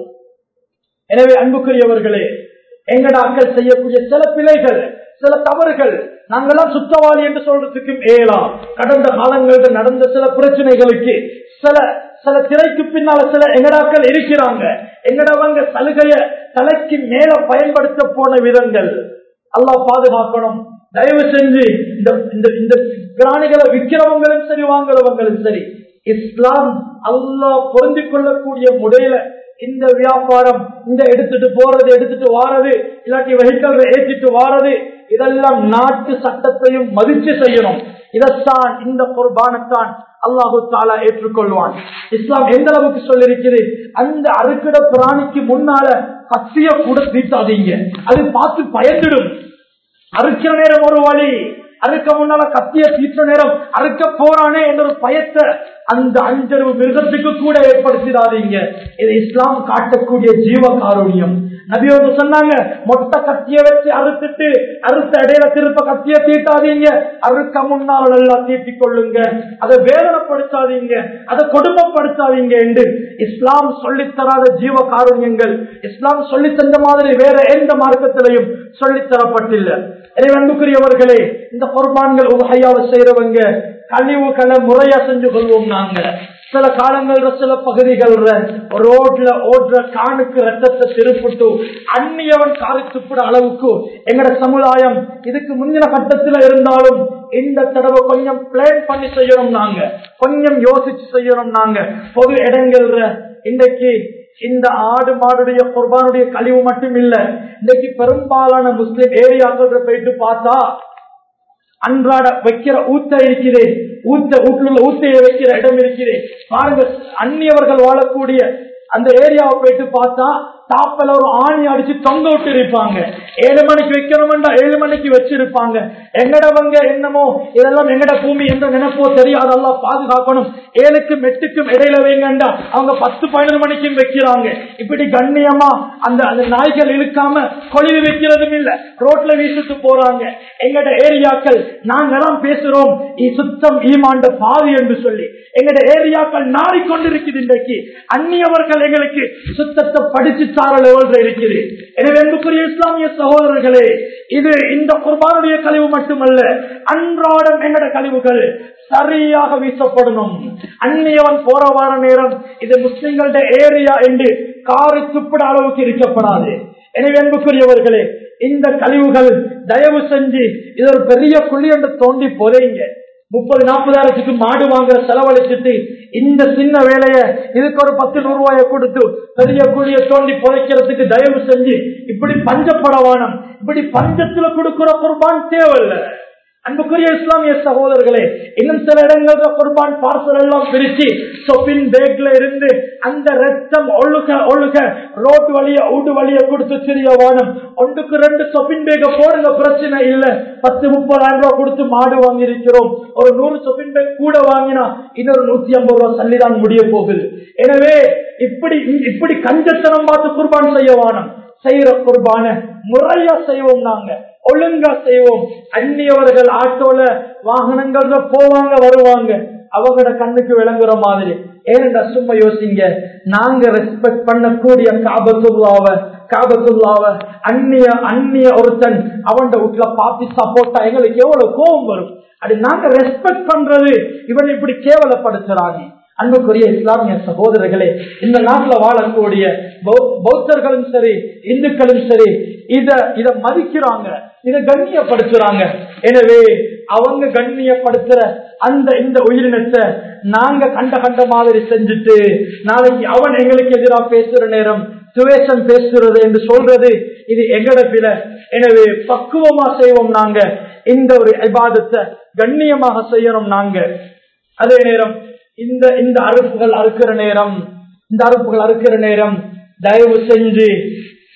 எனவே அன்புக்குரியவர்களே எங்கட அக்கள் செய்யக்கூடிய சில பிழைகள் சில தவறுகள் நாங்கெல்லாம் சுத்தவாளி என்று சொல்றதுக்கு ஏலாம் கடந்த காலங்களில் நடந்த சில பிரச்சனைகளுக்கு சில சில திரைக்கு பின்னால சில எங்கடாக்கள் இருக்கிறாங்க எங்கடவங்க சலுகைய தலைக்கு மேல பயன்படுத்த போன விதங்கள் அல்லாஹ் பாதுகாக்கணும் தயவு செஞ்சு இந்த இந்த இந்த பிராணிகளை விற்கிறவங்களும் சரி வாங்குறவங்களும் சரி இஸ்லாம் அல்லாஹ் பொருந்திக் கொள்ளக்கூடிய முறையில இந்த வியாபாரம் இந்த எடுத்துட்டு போறது எடுத்துட்டு வாரது இல்லாட்டி வெஹிக்கல் ஏற்றிட்டு வாரது இதெல்லாம் நாட்டு சட்டத்தையும் மதிச்சு செய்யணும் இதைத்தான் இந்த குர்பானத்தான் அல்லாஹு தாலா ஏற்றுக்கொள்வான் இஸ்லாம் எந்த அளவுக்கு சொல்லிருக்கிறது அந்த அறுக்கிட பிராணிக்கு முன்னால கத்திய கூட தீட்டாதீங்க அது பார்த்து பயந்துடும் அறுக்கிற நேரம் ஒரு வழி அறுக்க முன்னால கத்திய தீற்ற நேரம் அறுக்க போறானே என்ற ஒரு பயத்தை அந்த அஞ்சறிவு மிருகத்துக்கு கூட ஏற்படுத்திடாதீங்க இது இஸ்லாம் காட்டக்கூடிய ஜீவ காரூணியம் நபியோடு சொன்னாங்க மொட்டை கத்திய வச்சு அறுத்துட்டு அறுத்த இடையில திருப்ப கத்திய தீட்டாதீங்க அறுக்க முன்னால் நல்லா தீட்டிக் கொள்ளுங்க அதை வேதனைப்படுத்தாதீங்க அதை கொடுமைப்படுத்தாதீங்க என்று இஸ்லாம் சொல்லித் தராத ஜீவ காரண்யங்கள் இஸ்லாம் சொல்லி தந்த மாதிரி வேற எந்த மார்க்கத்திலையும் சொல்லித் தரப்பட்டில்லை எனவே அன்புக்குரியவர்களே இந்த குர்பான்கள் உபகையாவை செய்யறவங்க கழிவுகளை முறையா செஞ்சு கொள்வோம் நாங்க சில காலங்கள்ல சில பகுதிகள்ல ரோட்ல ஓடுற காணுக்கு ரத்தத்தை திருப்பிட்டு அந்நியவன் காரி துப்பிட அளவுக்கு எங்கட சமுதாயம் இதுக்கு முந்தின கட்டத்துல இருந்தாலும் இந்த தடவை கொஞ்சம் பிளான் பண்ணி செய்யணும் நாங்க கொஞ்சம் யோசிச்சு செய்யணும் நாங்க பொது இடங்கள்ல இன்றைக்கு இந்த ஆடு மாடுடைய குர்பானுடைய கழிவு மட்டும் இல்ல இன்னைக்கு பெரும்பாலான முஸ்லிம் ஏரியாக்கள் போயிட்டு பார்த்தா அன்றாட வைக்கிற ஊத்த இருக்குது ஊத்த வீட்டுல ஊத்தைய வைக்கிற இடம் இருக்குது பாருங்க அந்நியவர்கள் வாழக்கூடிய அந்த ஏரியாவை போயிட்டு பார்த்தா தாப்பல ஒரு ஆணி அடிச்சு தொங்க விட்டு இருப்பாங்க ஏழு மணிக்கு வைக்கணும்டா ஏழு மணிக்கு வச்சிருப்பாங்க எங்கடவங்க என்னமோ இதெல்லாம் எங்கட பூமி என்ற நினைப்போ தெரியாது அதெல்லாம் பாதுகாக்கணும் ஏழுக்கும் எட்டுக்கும் இடையில வைங்கண்டா அவங்க பத்து பதினொரு மணிக்கும் வைக்கிறாங்க இப்படி கண்ணியமா அந்த அந்த நாய்கள் இழுக்காம கொழிவு வைக்கிறதும் இல்ல ரோட்ல வீசிட்டு போறாங்க எங்கட ஏரியாக்கள் நாங்கெல்லாம் பேசுறோம் இ சுத்தம் ஈமாண்ட பாதி என்று சொல்லி எங்கட ஏரியாக்கள் நாடிக்கொண்டிருக்குது இன்றைக்கு அந்நியவர்கள் எங்களுக்கு சுத்தத்தை படிச்சு சார லெவல்ல இருக்குது எனவே அன்புக்குரிய இஸ்லாமிய சகோதரர்களே இது இந்த குர்பானுடைய கழிவு மட்டுமல்ல அன்றாடம் எங்கட கழிவுகள் சரியாக வீசப்படணும் அந்நியவன் போற வார நேரம் இது முஸ்லிம்களோட ஏரியா என்று காரி துப்பிட அளவுக்கு இருக்கப்படாது எனவே அன்புக்குரியவர்களே இந்த கழிவுகள் தயவு செஞ்சு இது ஒரு பெரிய குழி என்று தோண்டி புதைங்க முப்பது நாற்பதாயிரத்துக்கு மாடு வாங்குற செலவழிச்சிட்டு இந்த சின்ன வேலைய இதுக்கு ஒரு பத்து நூறு ரூபாய கொடுத்து பெரிய குழிய தோண்டி புதைக்கிறதுக்கு தயவு செஞ்சு இப்படி பஞ்சப்படவானம் இப்படி பஞ்சத்துல கொடுக்கிற குர்பான் தேவையில்லை அன்புக்குரிய இஸ்லாமிய சகோதரர்களே இன்னும் சில இடங்கள்ல குர்பான் பார்சல் எல்லாம் பிரிச்சு சொப்பின் பேக்ல இருந்து அந்த ரத்தம் ஒழுக ஒழுக ரோட் வழிய ஊடு வழிய கொடுத்து சிறிய வானம் ஒன்றுக்கு ரெண்டு சொப்பின் பேக போடுங்க பிரச்சனை இல்ல பத்து முப்பதாயிரம் ரூபாய் கொடுத்து மாடு வாங்கி இருக்கிறோம் ஒரு நூறு சொப்பின் பேக் கூட வாங்கினா இன்னொரு நூத்தி ஐம்பது ரூபாய் சல்லிதான் முடிய போகுது எனவே இப்படி இப்படி கஞ்சத்தனம் பார்த்து குர்பான் செய்ய வானம் செய்யற குர்பான முறையா செய்வோம் நாங்க ஒழுங்கா செய்வோம் அந்நியவர்கள் ஆட்டோல வாகனங்கள்ல போவாங்க வருவாங்க அவங்களோட கண்ணுக்கு விளங்குற மாதிரி ஏனென்றா சும்மா யோசிங்க நாங்க ரெஸ்பெக்ட் பண்ணக்கூடிய காபத்துள்ளாவ காபத்துள்ளாவ அந்நிய அந்நிய ஒருத்தன் அவன் வீட்டுல பாத்தி சப்போட்டா எங்களுக்கு எவ்வளவு கோபம் வரும் அது நாங்க ரெஸ்பெக்ட் பண்றது இவன் இப்படி கேவலப்படுத்துறாங்க அன்புக்குரிய இஸ்லாமிய சகோதரர்களே இந்த நாட்டில் வாழக்கூடிய பௌத்தர்களும் சரி இந்துக்களும் சரி இத இத மதிக்கிறாங்க இத கண்ணியப்படுத்துறாங்க எனவே அவங்க கண்ணியப்படுத்துற அந்த இந்த உயிரினத்தை நாங்க கண்ட கண்ட மாதிரி செஞ்சுட்டு நாளைக்கு அவன் எங்களுக்கு எதிராக பேசுற நேரம் துவேஷம் பேசுறது என்று சொல்றது இது எங்கட பிற எனவே பக்குவமா செய்வோம் நாங்க இந்த ஒரு விவாதத்தை கண்ணியமாக செய்யணும் நாங்க அதே நேரம் இந்த இந்த அறுப்புகள் அறுக்கிற நேரம் இந்த அறுப்புகள் அறுக்கிற நேரம் தயவு செஞ்சு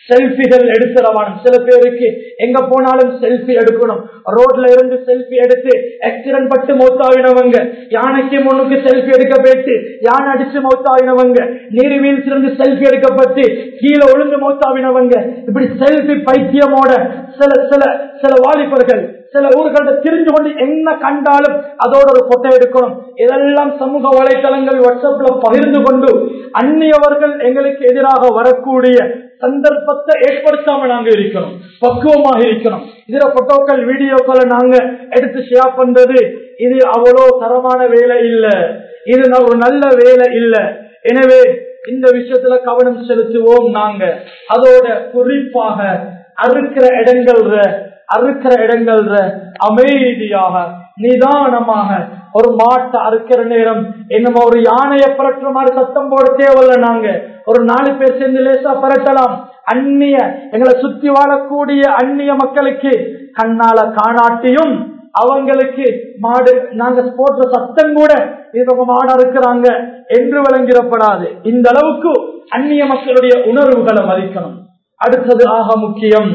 செல்ஃபிகள் எடுத்துறவானும் சில பேருக்கு எங்க போனாலும் செல்ஃபி எடுக்கணும் ரோட்ல இருந்து செல்ஃபி எடுத்து ஆக்சிடென்ட் பட்டு மௌத்தாவினவங்க யானைக்கு முன்னுக்கு செல்ஃபி எடுக்க போயிட்டு யானை அடிச்சு மௌத்தாவினவங்க நீர்வீழ்ச்சிலிருந்து செல்ஃபி எடுக்கப்பட்டு கீழே ஒழுங்கு மௌத்தாவினவங்க இப்படி செல்ஃபி பைத்தியமோட சில சில சில வாலிபர்கள் சில ஊர்கள திரிஞ்சு கொண்டு என்ன கண்டாலும் அதோட ஒரு போட்டோ எடுக்கணும் இதெல்லாம் சமூக வலைதளங்கள் வாட்ஸ்அப்ல பகிர்ந்து கொண்டு அந்நியவர்கள் எங்களுக்கு எதிராக வரக்கூடிய சந்தர்ப்பத்தை ஏற்படுத்தாம நாங்க இருக்கணும் பக்குவமாக இருக்கணும் இதுல போட்டோக்கள் வீடியோக்களை நாங்க எடுத்து ஷேர் பண்றது இது அவ்வளோ தரமான வேலை இல்ல இது ஒரு நல்ல வேலை இல்ல எனவே இந்த விஷயத்துல கவனம் செலுத்துவோம் நாங்க அதோட குறிப்பாக அறுக்கிற இடங்கள்ல அறுக்கிற இடங்கள்ல அமைதியாக நிதானமாக ஒரு மாட்டை அறுக்கிற நேரம் என்னமோ ஒரு யானையை பரட்டுற மாதிரி சத்தம் போட தேவையில்ல நாங்க ஒரு நாலு பேர் சேர்ந்து லேசா பரட்டலாம் அந்நிய எங்களை சுத்தி வாழக்கூடிய அந்நிய மக்களுக்கு கண்ணால காணாட்டியும் அவங்களுக்கு மாடு நாங்க போடுற சத்தம் கூட இவங்க மாடு அறுக்கிறாங்க என்று விளங்கிடப்படாது இந்த அளவுக்கு அந்நிய மக்களுடைய உணர்வுகளை மதிக்கணும் அடுத்தது ஆக முக்கியம்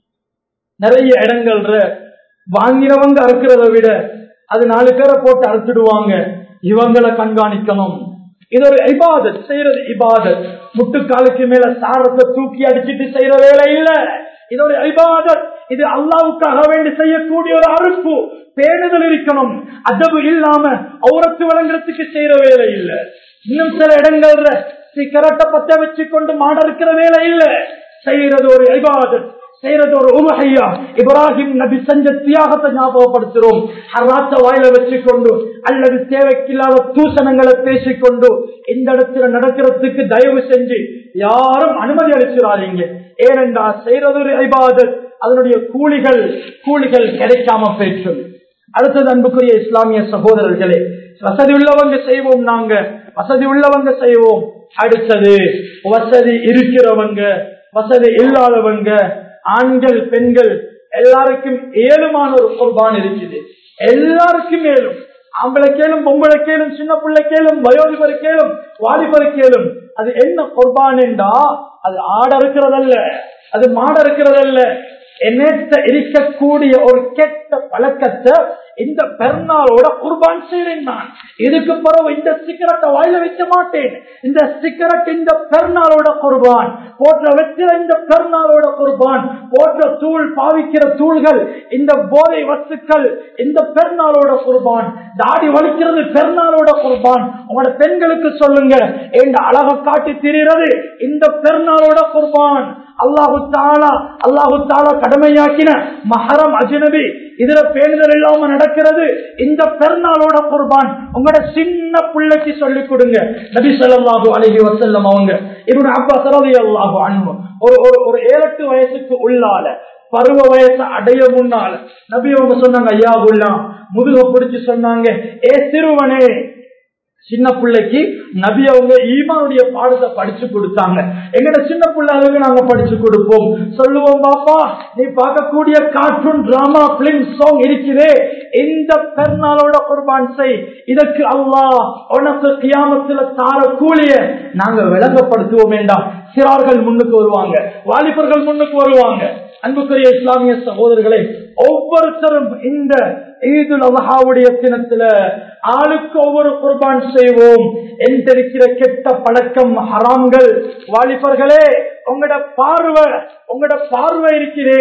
நிறைய இடங்கள்ல வாங்கினவங்க அறுக்கிறத விட அது நாலு பேரை போட்டு அறுத்துடுவாங்க இவங்களை கண்காணிக்கணும் இது ஒரு இபாதத் செய்யறது இபாதத் முட்டுக்காலுக்கு மேல சாரத்தை தூக்கி அடிச்சிட்டு செய்யற வேலை இல்ல இது ஒரு இபாதத் இது அல்லாவுக்காக வேண்டி செய்யக்கூடிய ஒரு அறுப்பு பேணுதல் இருக்கணும் அதவு இல்லாம அவுரத்து வழங்குறதுக்கு செய்யற வேலை இல்ல இன்னும் சில இடங்கள்ல சிகரெட்டை பத்த வச்சு கொண்டு மாட இருக்கிற வேலை இல்ல செய்யறது ஒரு இபாதத் செய்யறது ஒரு உமஹையா இப்ராஹிம் நபி செஞ்ச தியாகத்தை ஞாபகப்படுத்துறோம் ஹராத்த வாயில வச்சுக்கொண்டு அல்லது தேவைக்கில்லாத தூசணங்களை பேசிக்கொண்டு இந்த இடத்துல நடக்கிறதுக்கு தயவு செஞ்சு யாரும் அனுமதி அளிச்சிடாதீங்க ஏனென்றா செய்யறது ஒரு ஐபாதத் அதனுடைய கூலிகள் கூலிகள் கிடைக்காம போயிற்று அடுத்தது அன்புக்குரிய இஸ்லாமிய சகோதரர்களே வசதி உள்ளவங்க செய்வோம் நாங்க வசதி உள்ளவங்க செய்வோம் அடுத்தது வசதி இருக்கிறவங்க வசதி இல்லாதவங்க ஆண்கள் பெண்கள் எல்லாருக்கும் ஏழுமான ஒரு குர்பான் இருக்குது எல்லாருக்கும் ஏழும் ஆம்பளை கேளும் பொம்பளை கேளும் சின்ன பிள்ளை கேளும் வயோதிபர் கேளும் வாலிபர் கேளும் அது என்ன குர்பான் என்றா அது ஆட இருக்கிறதல்ல அது மாட இருக்கிறதல்ல என்னத்த இருக்கக்கூடிய ஒரு கெட்ட பழக்கத்தை இந்த பெருநாளோட குர்பான் செய்றேன் நான் இதுக்கு பிறகு இந்த சிகரெட்டை வாயில வைக்க மாட்டேன் இந்த சிகரெட் இந்த பெருநாளோட குர்பான் போன்ற வெற்றில இந்த பெருநாளோட குர்பான் போன்ற தூள் பாவிக்கிற தூள்கள் இந்த போதை வஸ்துக்கள் இந்த பெருநாளோட குர்பான் தாடி வலிக்கிறது பெருநாளோட குர்பான் உங்களோட பெண்களுக்கு சொல்லுங்க என்ற அழக காட்டி திரிகிறது இந்த பெருநாளோட குர்பான் அல்லாஹு தாலா அல்லாஹு தாலா கடமையாக்கின மஹரம் அஜினபி இதுல பேணுதல் இல்லாம நடக்கிறது இந்த பெருநாளோட குர்பான் உங்களோட சின்ன பிள்ளைக்கு சொல்லிக் கொடுங்க நபி சொல்லாஹு அலஹி வசல்லம் அவங்க இவரு அப்பா சரதி அல்லாஹு அன்பு ஒரு ஒரு ஒரு ஏழெட்டு வயசுக்கு உள்ளால பருவ வயசு அடைய முன்னால நபி அவங்க சொன்னாங்க ஐயா உள்ளா முதுக பிடிச்சு சொன்னாங்க ஏ சிறுவனே சின்ன பிள்ளைக்கு நபி அவங்க ஈமானுடைய பாடத்தை படிச்சு கொடுத்தாங்க எங்கட சின்ன பிள்ளைகளுக்கு நாங்க படிச்சு கொடுப்போம் சொல்லுவோம் பாப்பா நீ பார்க்கக்கூடிய கார்ட்டூன் டிராமா பிலிம் சாங் இருக்குதே இந்த பெருநாளோட குர்பான் செய் இதற்கு அல்லாஹ் உனக்கு கியாமத்துல தார கூலிய நாங்க விளங்கப்படுத்துவோம் வேண்டாம் சிறார்கள் முன்னுக்கு வருவாங்க வாலிபர்கள் முன்னுக்கு வருவாங்க அன்புக்குரிய இஸ்லாமிய சகோதரர்களை ஒவ்வொருத்தரும் இந்த ஈதுல் அல்ஹாவுடைய தினத்துல ஆளுக்கு ஒவ்வொரு குர்பான் செய்வோம் என்றிருக்கிற கெட்ட பழக்கம் ஹராம்கள் வாலிபர்களே உங்களோட பார்வை உங்களோட பார்வை இருக்கிறே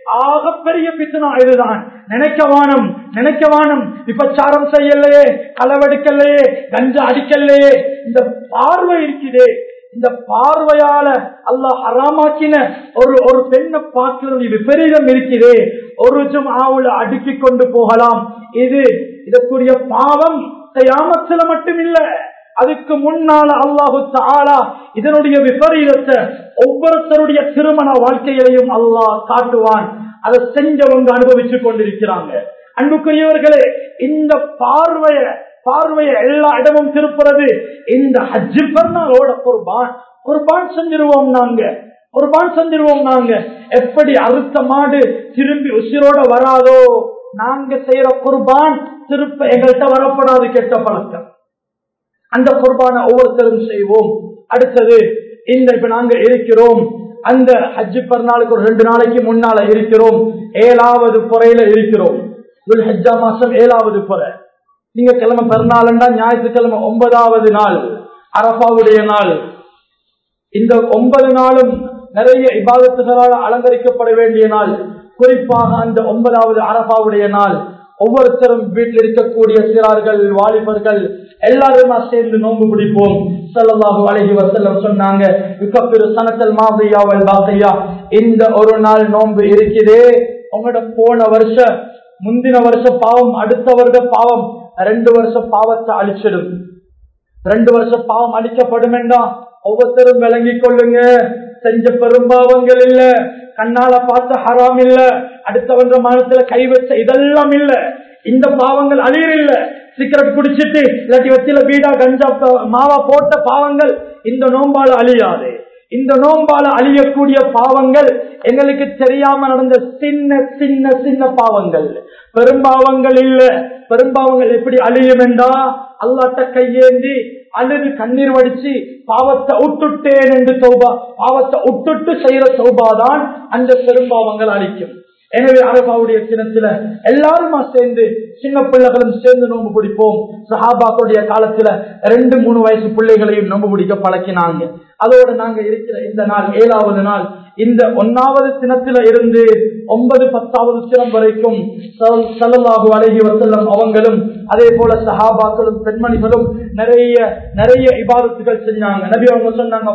ஆக பெரிய பித்தனா இதுதான் நினைக்கவானம் நினைக்கவானம் விபச்சாரம் செய்யலையே களவெடுக்கலையே கஞ்சா அடிக்கலையே இந்த பார்வை இருக்கிறே இந்த பார்வையால அல்லாஹ் ஹராமாக்கின ஒரு ஒரு பெண்ணை பார்க்கிறது விபரீதம் இருக்கிறே ஒரு ஆவுல அடுக்கி கொண்டு போகலாம் இது இதற்குரிய பாவம் செய்யாமத்துல மட்டும் இல்ல அதுக்கு முன்னால அல்லாஹு தாலா இதனுடைய விபரீதத்தை ஒவ்வொருத்தருடைய திருமண வாழ்க்கையிலையும் அல்லாஹ் காட்டுவான் அதை செஞ்சவங்க அனுபவிச்சு கொண்டிருக்கிறாங்க அன்புக்குரியவர்களே இந்த பார்வைய பார்வையை எல்லா இடமும் திருப்புறது இந்த ஹஜ்ஜு பெருநாளோட குர்பான் குர்பான் செஞ்சிருவோம் நாங்க குர்பான் செஞ்சிருவோம் நாங்க எப்படி அறுத்த மாடு திரும்பி உசிரோட வராதோ நாங்க செய்யற குர்பான் திருப்ப எங்கள்கிட்ட வரப்படாது கெட்ட பழக்கம் அந்த குர்பான ஒவ்வொருத்தரும் செய்வோம் அடுத்தது இந்த இப்ப நாங்க இருக்கிறோம் அந்த ஹஜ்ஜு பெருநாளுக்கு ஒரு ரெண்டு நாளைக்கு முன்னால இருக்கிறோம் ஏழாவது புறையில இருக்கிறோம் துல் ஹஜ்ஜா மாசம் ஏழாவது புறை நீங்க கிழமை பெருநாள்னா ஞாயிற்றுக்கிழமை ஒன்பதாவது நாள் அரபாவுடைய நாள் இந்த ஒன்பது நாளும் நிறைய இபாதத்துகளால் அலங்கரிக்கப்பட வேண்டிய நாள் குறிப்பாக அந்த ஒன்பதாவது அரபாவுடைய நாள் ஒவ்வொருத்தரும் வீட்டில் இருக்கக்கூடிய சிறார்கள் வாலிபர்கள் எல்லாருமா சேர்ந்து நோன்பு பிடிப்போம் சல்லல்லாஹு அலைஹி வஸல்லம் சொன்னாங்க யுகப்பிரு சனத்தல் மாபியாவல் பாகையா இந்த ஒரு நாள் நோன்பு இருக்குதே உங்களோட போன வருஷம் முந்தின வருஷம் பாவம் அடுத்த வருட பாவம் ரெண்டு வருஷம் பாவத்தை அழிச்சிடும் ரெண்டு வருஷம் பாவம் அழிக்கப்படும் வேண்டாம் ஒவ்வொருத்தரும் விளங்கிக் கொள்ளுங்க செஞ்ச பெரும்பாவங்கள் இல்ல கண்ணால பார்த்த ஹராம் இல்ல அடுத்தவன்ற மானத்துல கை வச்ச இதெல்லாம் இல்ல இந்த பாவங்கள் அழியர் இல்ல சிகரெட் குடிச்சிட்டு இல்லாட்டி வச்சில பீடா கஞ்சா மாவா போட்ட பாவங்கள் இந்த நோம்பால அழியாது இந்த நோம்பால அழியக்கூடிய பாவங்கள் எங்களுக்கு தெரியாம நடந்த சின்ன சின்ன சின்ன பாவங்கள் பெரும்பாவங்கள் இல்ல பெரும்பாவங்கள் எப்படி அழியும் என்றா அல்லாட்ட கையேந்தி அழுது கண்ணீர் வடிச்சு பாவத்தை உட்டுட்டேன் என்று சௌபா பாவத்தை உட்டுட்டு செய்யற சௌபாதான் அந்த பெரும்பாவங்கள் அழிக்கும் எனவே அரபாவுடைய தினத்துல எல்லாருமா சேர்ந்து சின்ன பிள்ளைகளும் சேர்ந்து நோம்பு பிடிப்போம் சஹாபாக்களுடைய காலத்துல ரெண்டு மூணு வயசு பிள்ளைகளையும் நோம்பு பிடிக்க பழக்கினாங்க அதோட நாங்க இருக்கிற இந்த நாள் ஏழாவது நாள் இந்த ஒன்னாவது தினத்தில இருந்து ஒன்பது பத்தாவது தினம் வரைக்கும் சல்லல்லாஹு அழகி வசல்லம் அவங்களும் அதே போல சஹாபாக்களும் பெண்மணிகளும் நிறைய நிறைய இபாதத்துகள் செஞ்சாங்க நபி அவங்க சொன்னாங்க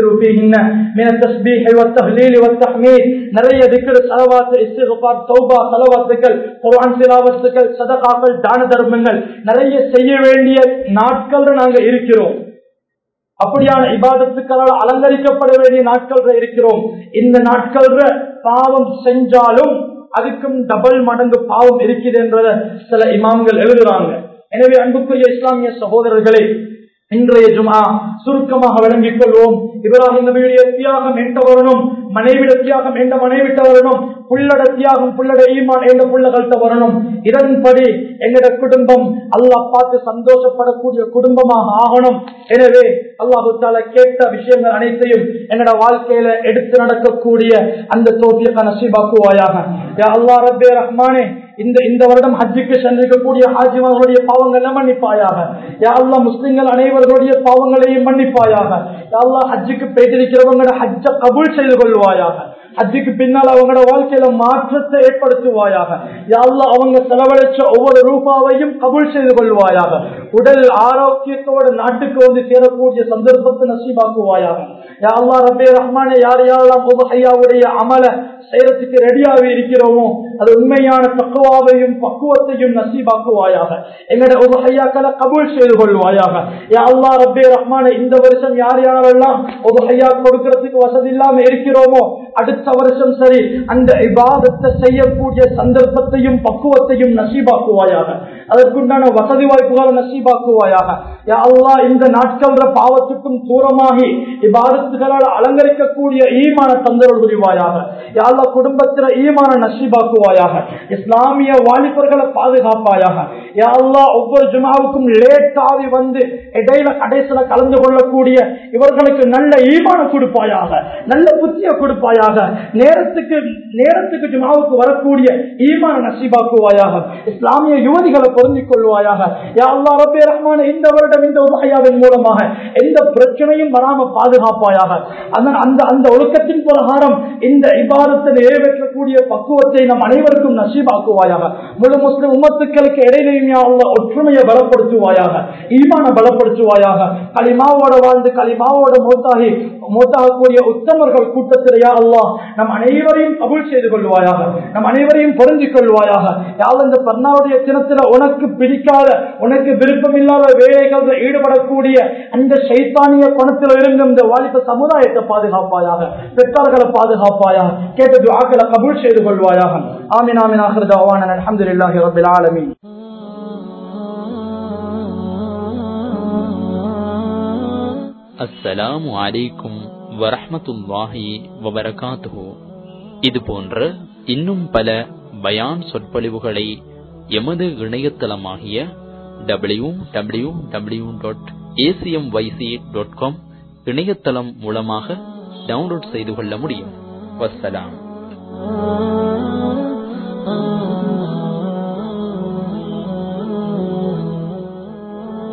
நிறைய திக்கரு சலவாத்து இஸ்திகுபார் தௌபா சலவாத்துக்கள் குர்ஆன் திலாவத்துக்கள் சதகாக்கள் தான தர்மங்கள் நிறைய செய்ய வேண்டிய நாட்கள் நாங்க இருக்கிறோம் அப்படியான இபாதத்துக்களால் அலங்கரிக்கப்பட வேண்டிய நாட்கள் இருக்கிறோம் இந்த நாட்கள் பாவம் செஞ்சாலும் அதுக்கும் டபுள் மடங்கு பாவம் இருக்குது என்றத சில இமாம்கள் எழுதுறாங்க எனவே அன்புக்குரிய இஸ்லாமிய சகோதரர்களே இன்றைய ஜுமா சுருக்கமாக விளங்கிக் கொள்வோம் இவராக நபியுடைய தியாகம் என்ற வரணும் மனைவிட தியாகம் என்ற மனைவிட்ட வரணும் புள்ளட தியாகம் புள்ளட ஈமான் என்ற புள்ளகள்கிட்ட வரணும் இதன்படி எங்கட குடும்பம் அல்லாஹ் பார்த்து சந்தோஷப்படக்கூடிய குடும்பமாக ஆகணும் எனவே அல்லாஹு தால கேட்ட விஷயங்கள் அனைத்தையும் எங்கட வாழ்க்கையில எடுத்து நடக்கக்கூடிய அந்த தோப்பியக்க நசீபாக்குவாயாக அல்லா ரப்பே ரஹ்மானே இந்த இந்த வருடம் ஹஜ்ஜுக்கு சென்றிருக்கக்கூடிய ஹாஜிமார்களுடைய பாவங்களை மன்னிப்பாயாக யாழ்லா முஸ்லிம்கள் அனைவர்களுடைய பாவங்களையும் மன்னிப்பாயாக யாழ்லா ஹஜ்ஜுக்கு போயிட்டிருக்கிறவங்களோட ஹஜ்ஜ கபூல் செய்து கொள்வாயாக ஹஜ்ஜுக்கு பின்னால் அவங்களோட வாழ்க்கையில மாற்றத்தை ஏற்படுத்துவாயாக யாழ்லா அவங்க செலவழிச்ச ஒவ்வொரு ரூபாவையும் கபூல் செய்து கொள்வாயாக உடல் ஆரோக்கியத்தோட நாட்டுக்கு வந்து சேரக்கூடிய சந்தர்ப்பத்தை நசீபாக்குவாயாக யாழ்லா ரபே ரஹ்மானே யார் யாரெல்லாம் ஐயாவுடைய அமல செய்யறதுக்கு ரெடியாக இருக்கிறோமோ அது உண்மையான தக்குவாவையும் பக்குவத்தையும் நசீபாக்குவாயாக எங்கட ஒரு ஐயாக்களை கபூல் செய்து கொள்வாயாக யா அல்லா ரப்பே ரஹ்மான இந்த வருஷம் யார் யாரெல்லாம் ஒரு ஐயா கொடுக்கறதுக்கு வசதி இல்லாம இருக்கிறோமோ அடுத்த வருஷம் சரி அந்த இபாதத்தை செய்யக்கூடிய சந்தர்ப்பத்தையும் பக்குவத்தையும் நசீபாக்குவாயாக அதற்குண்டான வசதி வாய்ப்புகளை நசீபாக்குவாயாக யா அல்லா இந்த நாட்கள் பாவத்துக்கும் தூரமாகி இபாதத்துகளால் அலங்கரிக்கக்கூடிய ஈமான தந்தரல் புரிவாயாக யா அல்லா குடும்பத்தில ஈமான நசீபாக்குவாயாக இஸ்லாமிய வாலிபர்களை பாதுகாப்பாயாக யா அல்லா ஒவ்வொரு ஜுமாவுக்கும் லேட் ஆகி வந்து இடையில கடைசியில கலந்து கொள்ளக்கூடிய இவர்களுக்கு நல்ல ஈமான கொடுப்பாயாக நல்ல புத்திய கொடுப்பாயாக நேரத்துக்கு நேரத்துக்கு ஜுமாவுக்கு வரக்கூடிய ஈமான நசீபாக்குவாயாக இஸ்லாமிய யுவதிகளை பொருந்திக் கொள்வாயாக யா அல்லா ரபே ரஹ்மான இந்த வருடம் இந்த உதகையாவின் மூலமாக எந்த பிரச்சனையும் வராம பாதுகாப்பாயாக அந்த அந்த அந்த ஒழுக்கத்தின் பிரகாரம் இந்த இபாதத்தை நிறைவேற்றக்கூடிய பக்குவத்தை நம் அனைவருக்கும் நசீபாக்குவாயாக முழு முஸ்லிம் உமத்துக்களுக்கு இடையிலையும் யா அல்லா ஒற்றுமையை பலப்படுத்துவாயாக ஈமான பலப்படுத்துவாயாக களிமாவோட வாழ்ந்து களிமாவோட மூத்தாகி மூத்தாகக்கூடிய உத்தமர்கள் கூட்டத்திலேயா அல்லா நம் அனைவரையும் கபூல் செய்து கொள்வாயாக நம் அனைவரையும் பொருந்திக் கொள்வாயாக யாழ் இந்த பர்ணாவுடைய தினத்துல உனக்கு பிடிக்காத உனக்கு விருப்பம் இல்லாத வேலைகள் ஈடுபடக்கூடிய அந்த சைத்தானிய குணத்தில் இருந்து இந்த வாலிப சமுதாயத்தை பாதுகாப்பாயாக பெற்றார்களை பாதுகாப்பாயாக கேட்ட துவாக்களை கபூல் செய்து கொள்வாயாக ஆமின் ஆமின் ஆகிறது அவான அலமதுல்லாஹி ரபில் ஆலமீன் அஸ்ஸலாமு அலைக்கும் வரஹமத்துல்லாஹி வபரகாத்துஹு இது போன்ற இன்னும் பல பயான் சொற்பொழிவுகளை எமது இணையதளமாகிய W W W dot ACM YC dot com இணையதளம் மூலமாக டவுன்லோட் செய்து கொள்ள முடியும் வஸ்ஸலாம்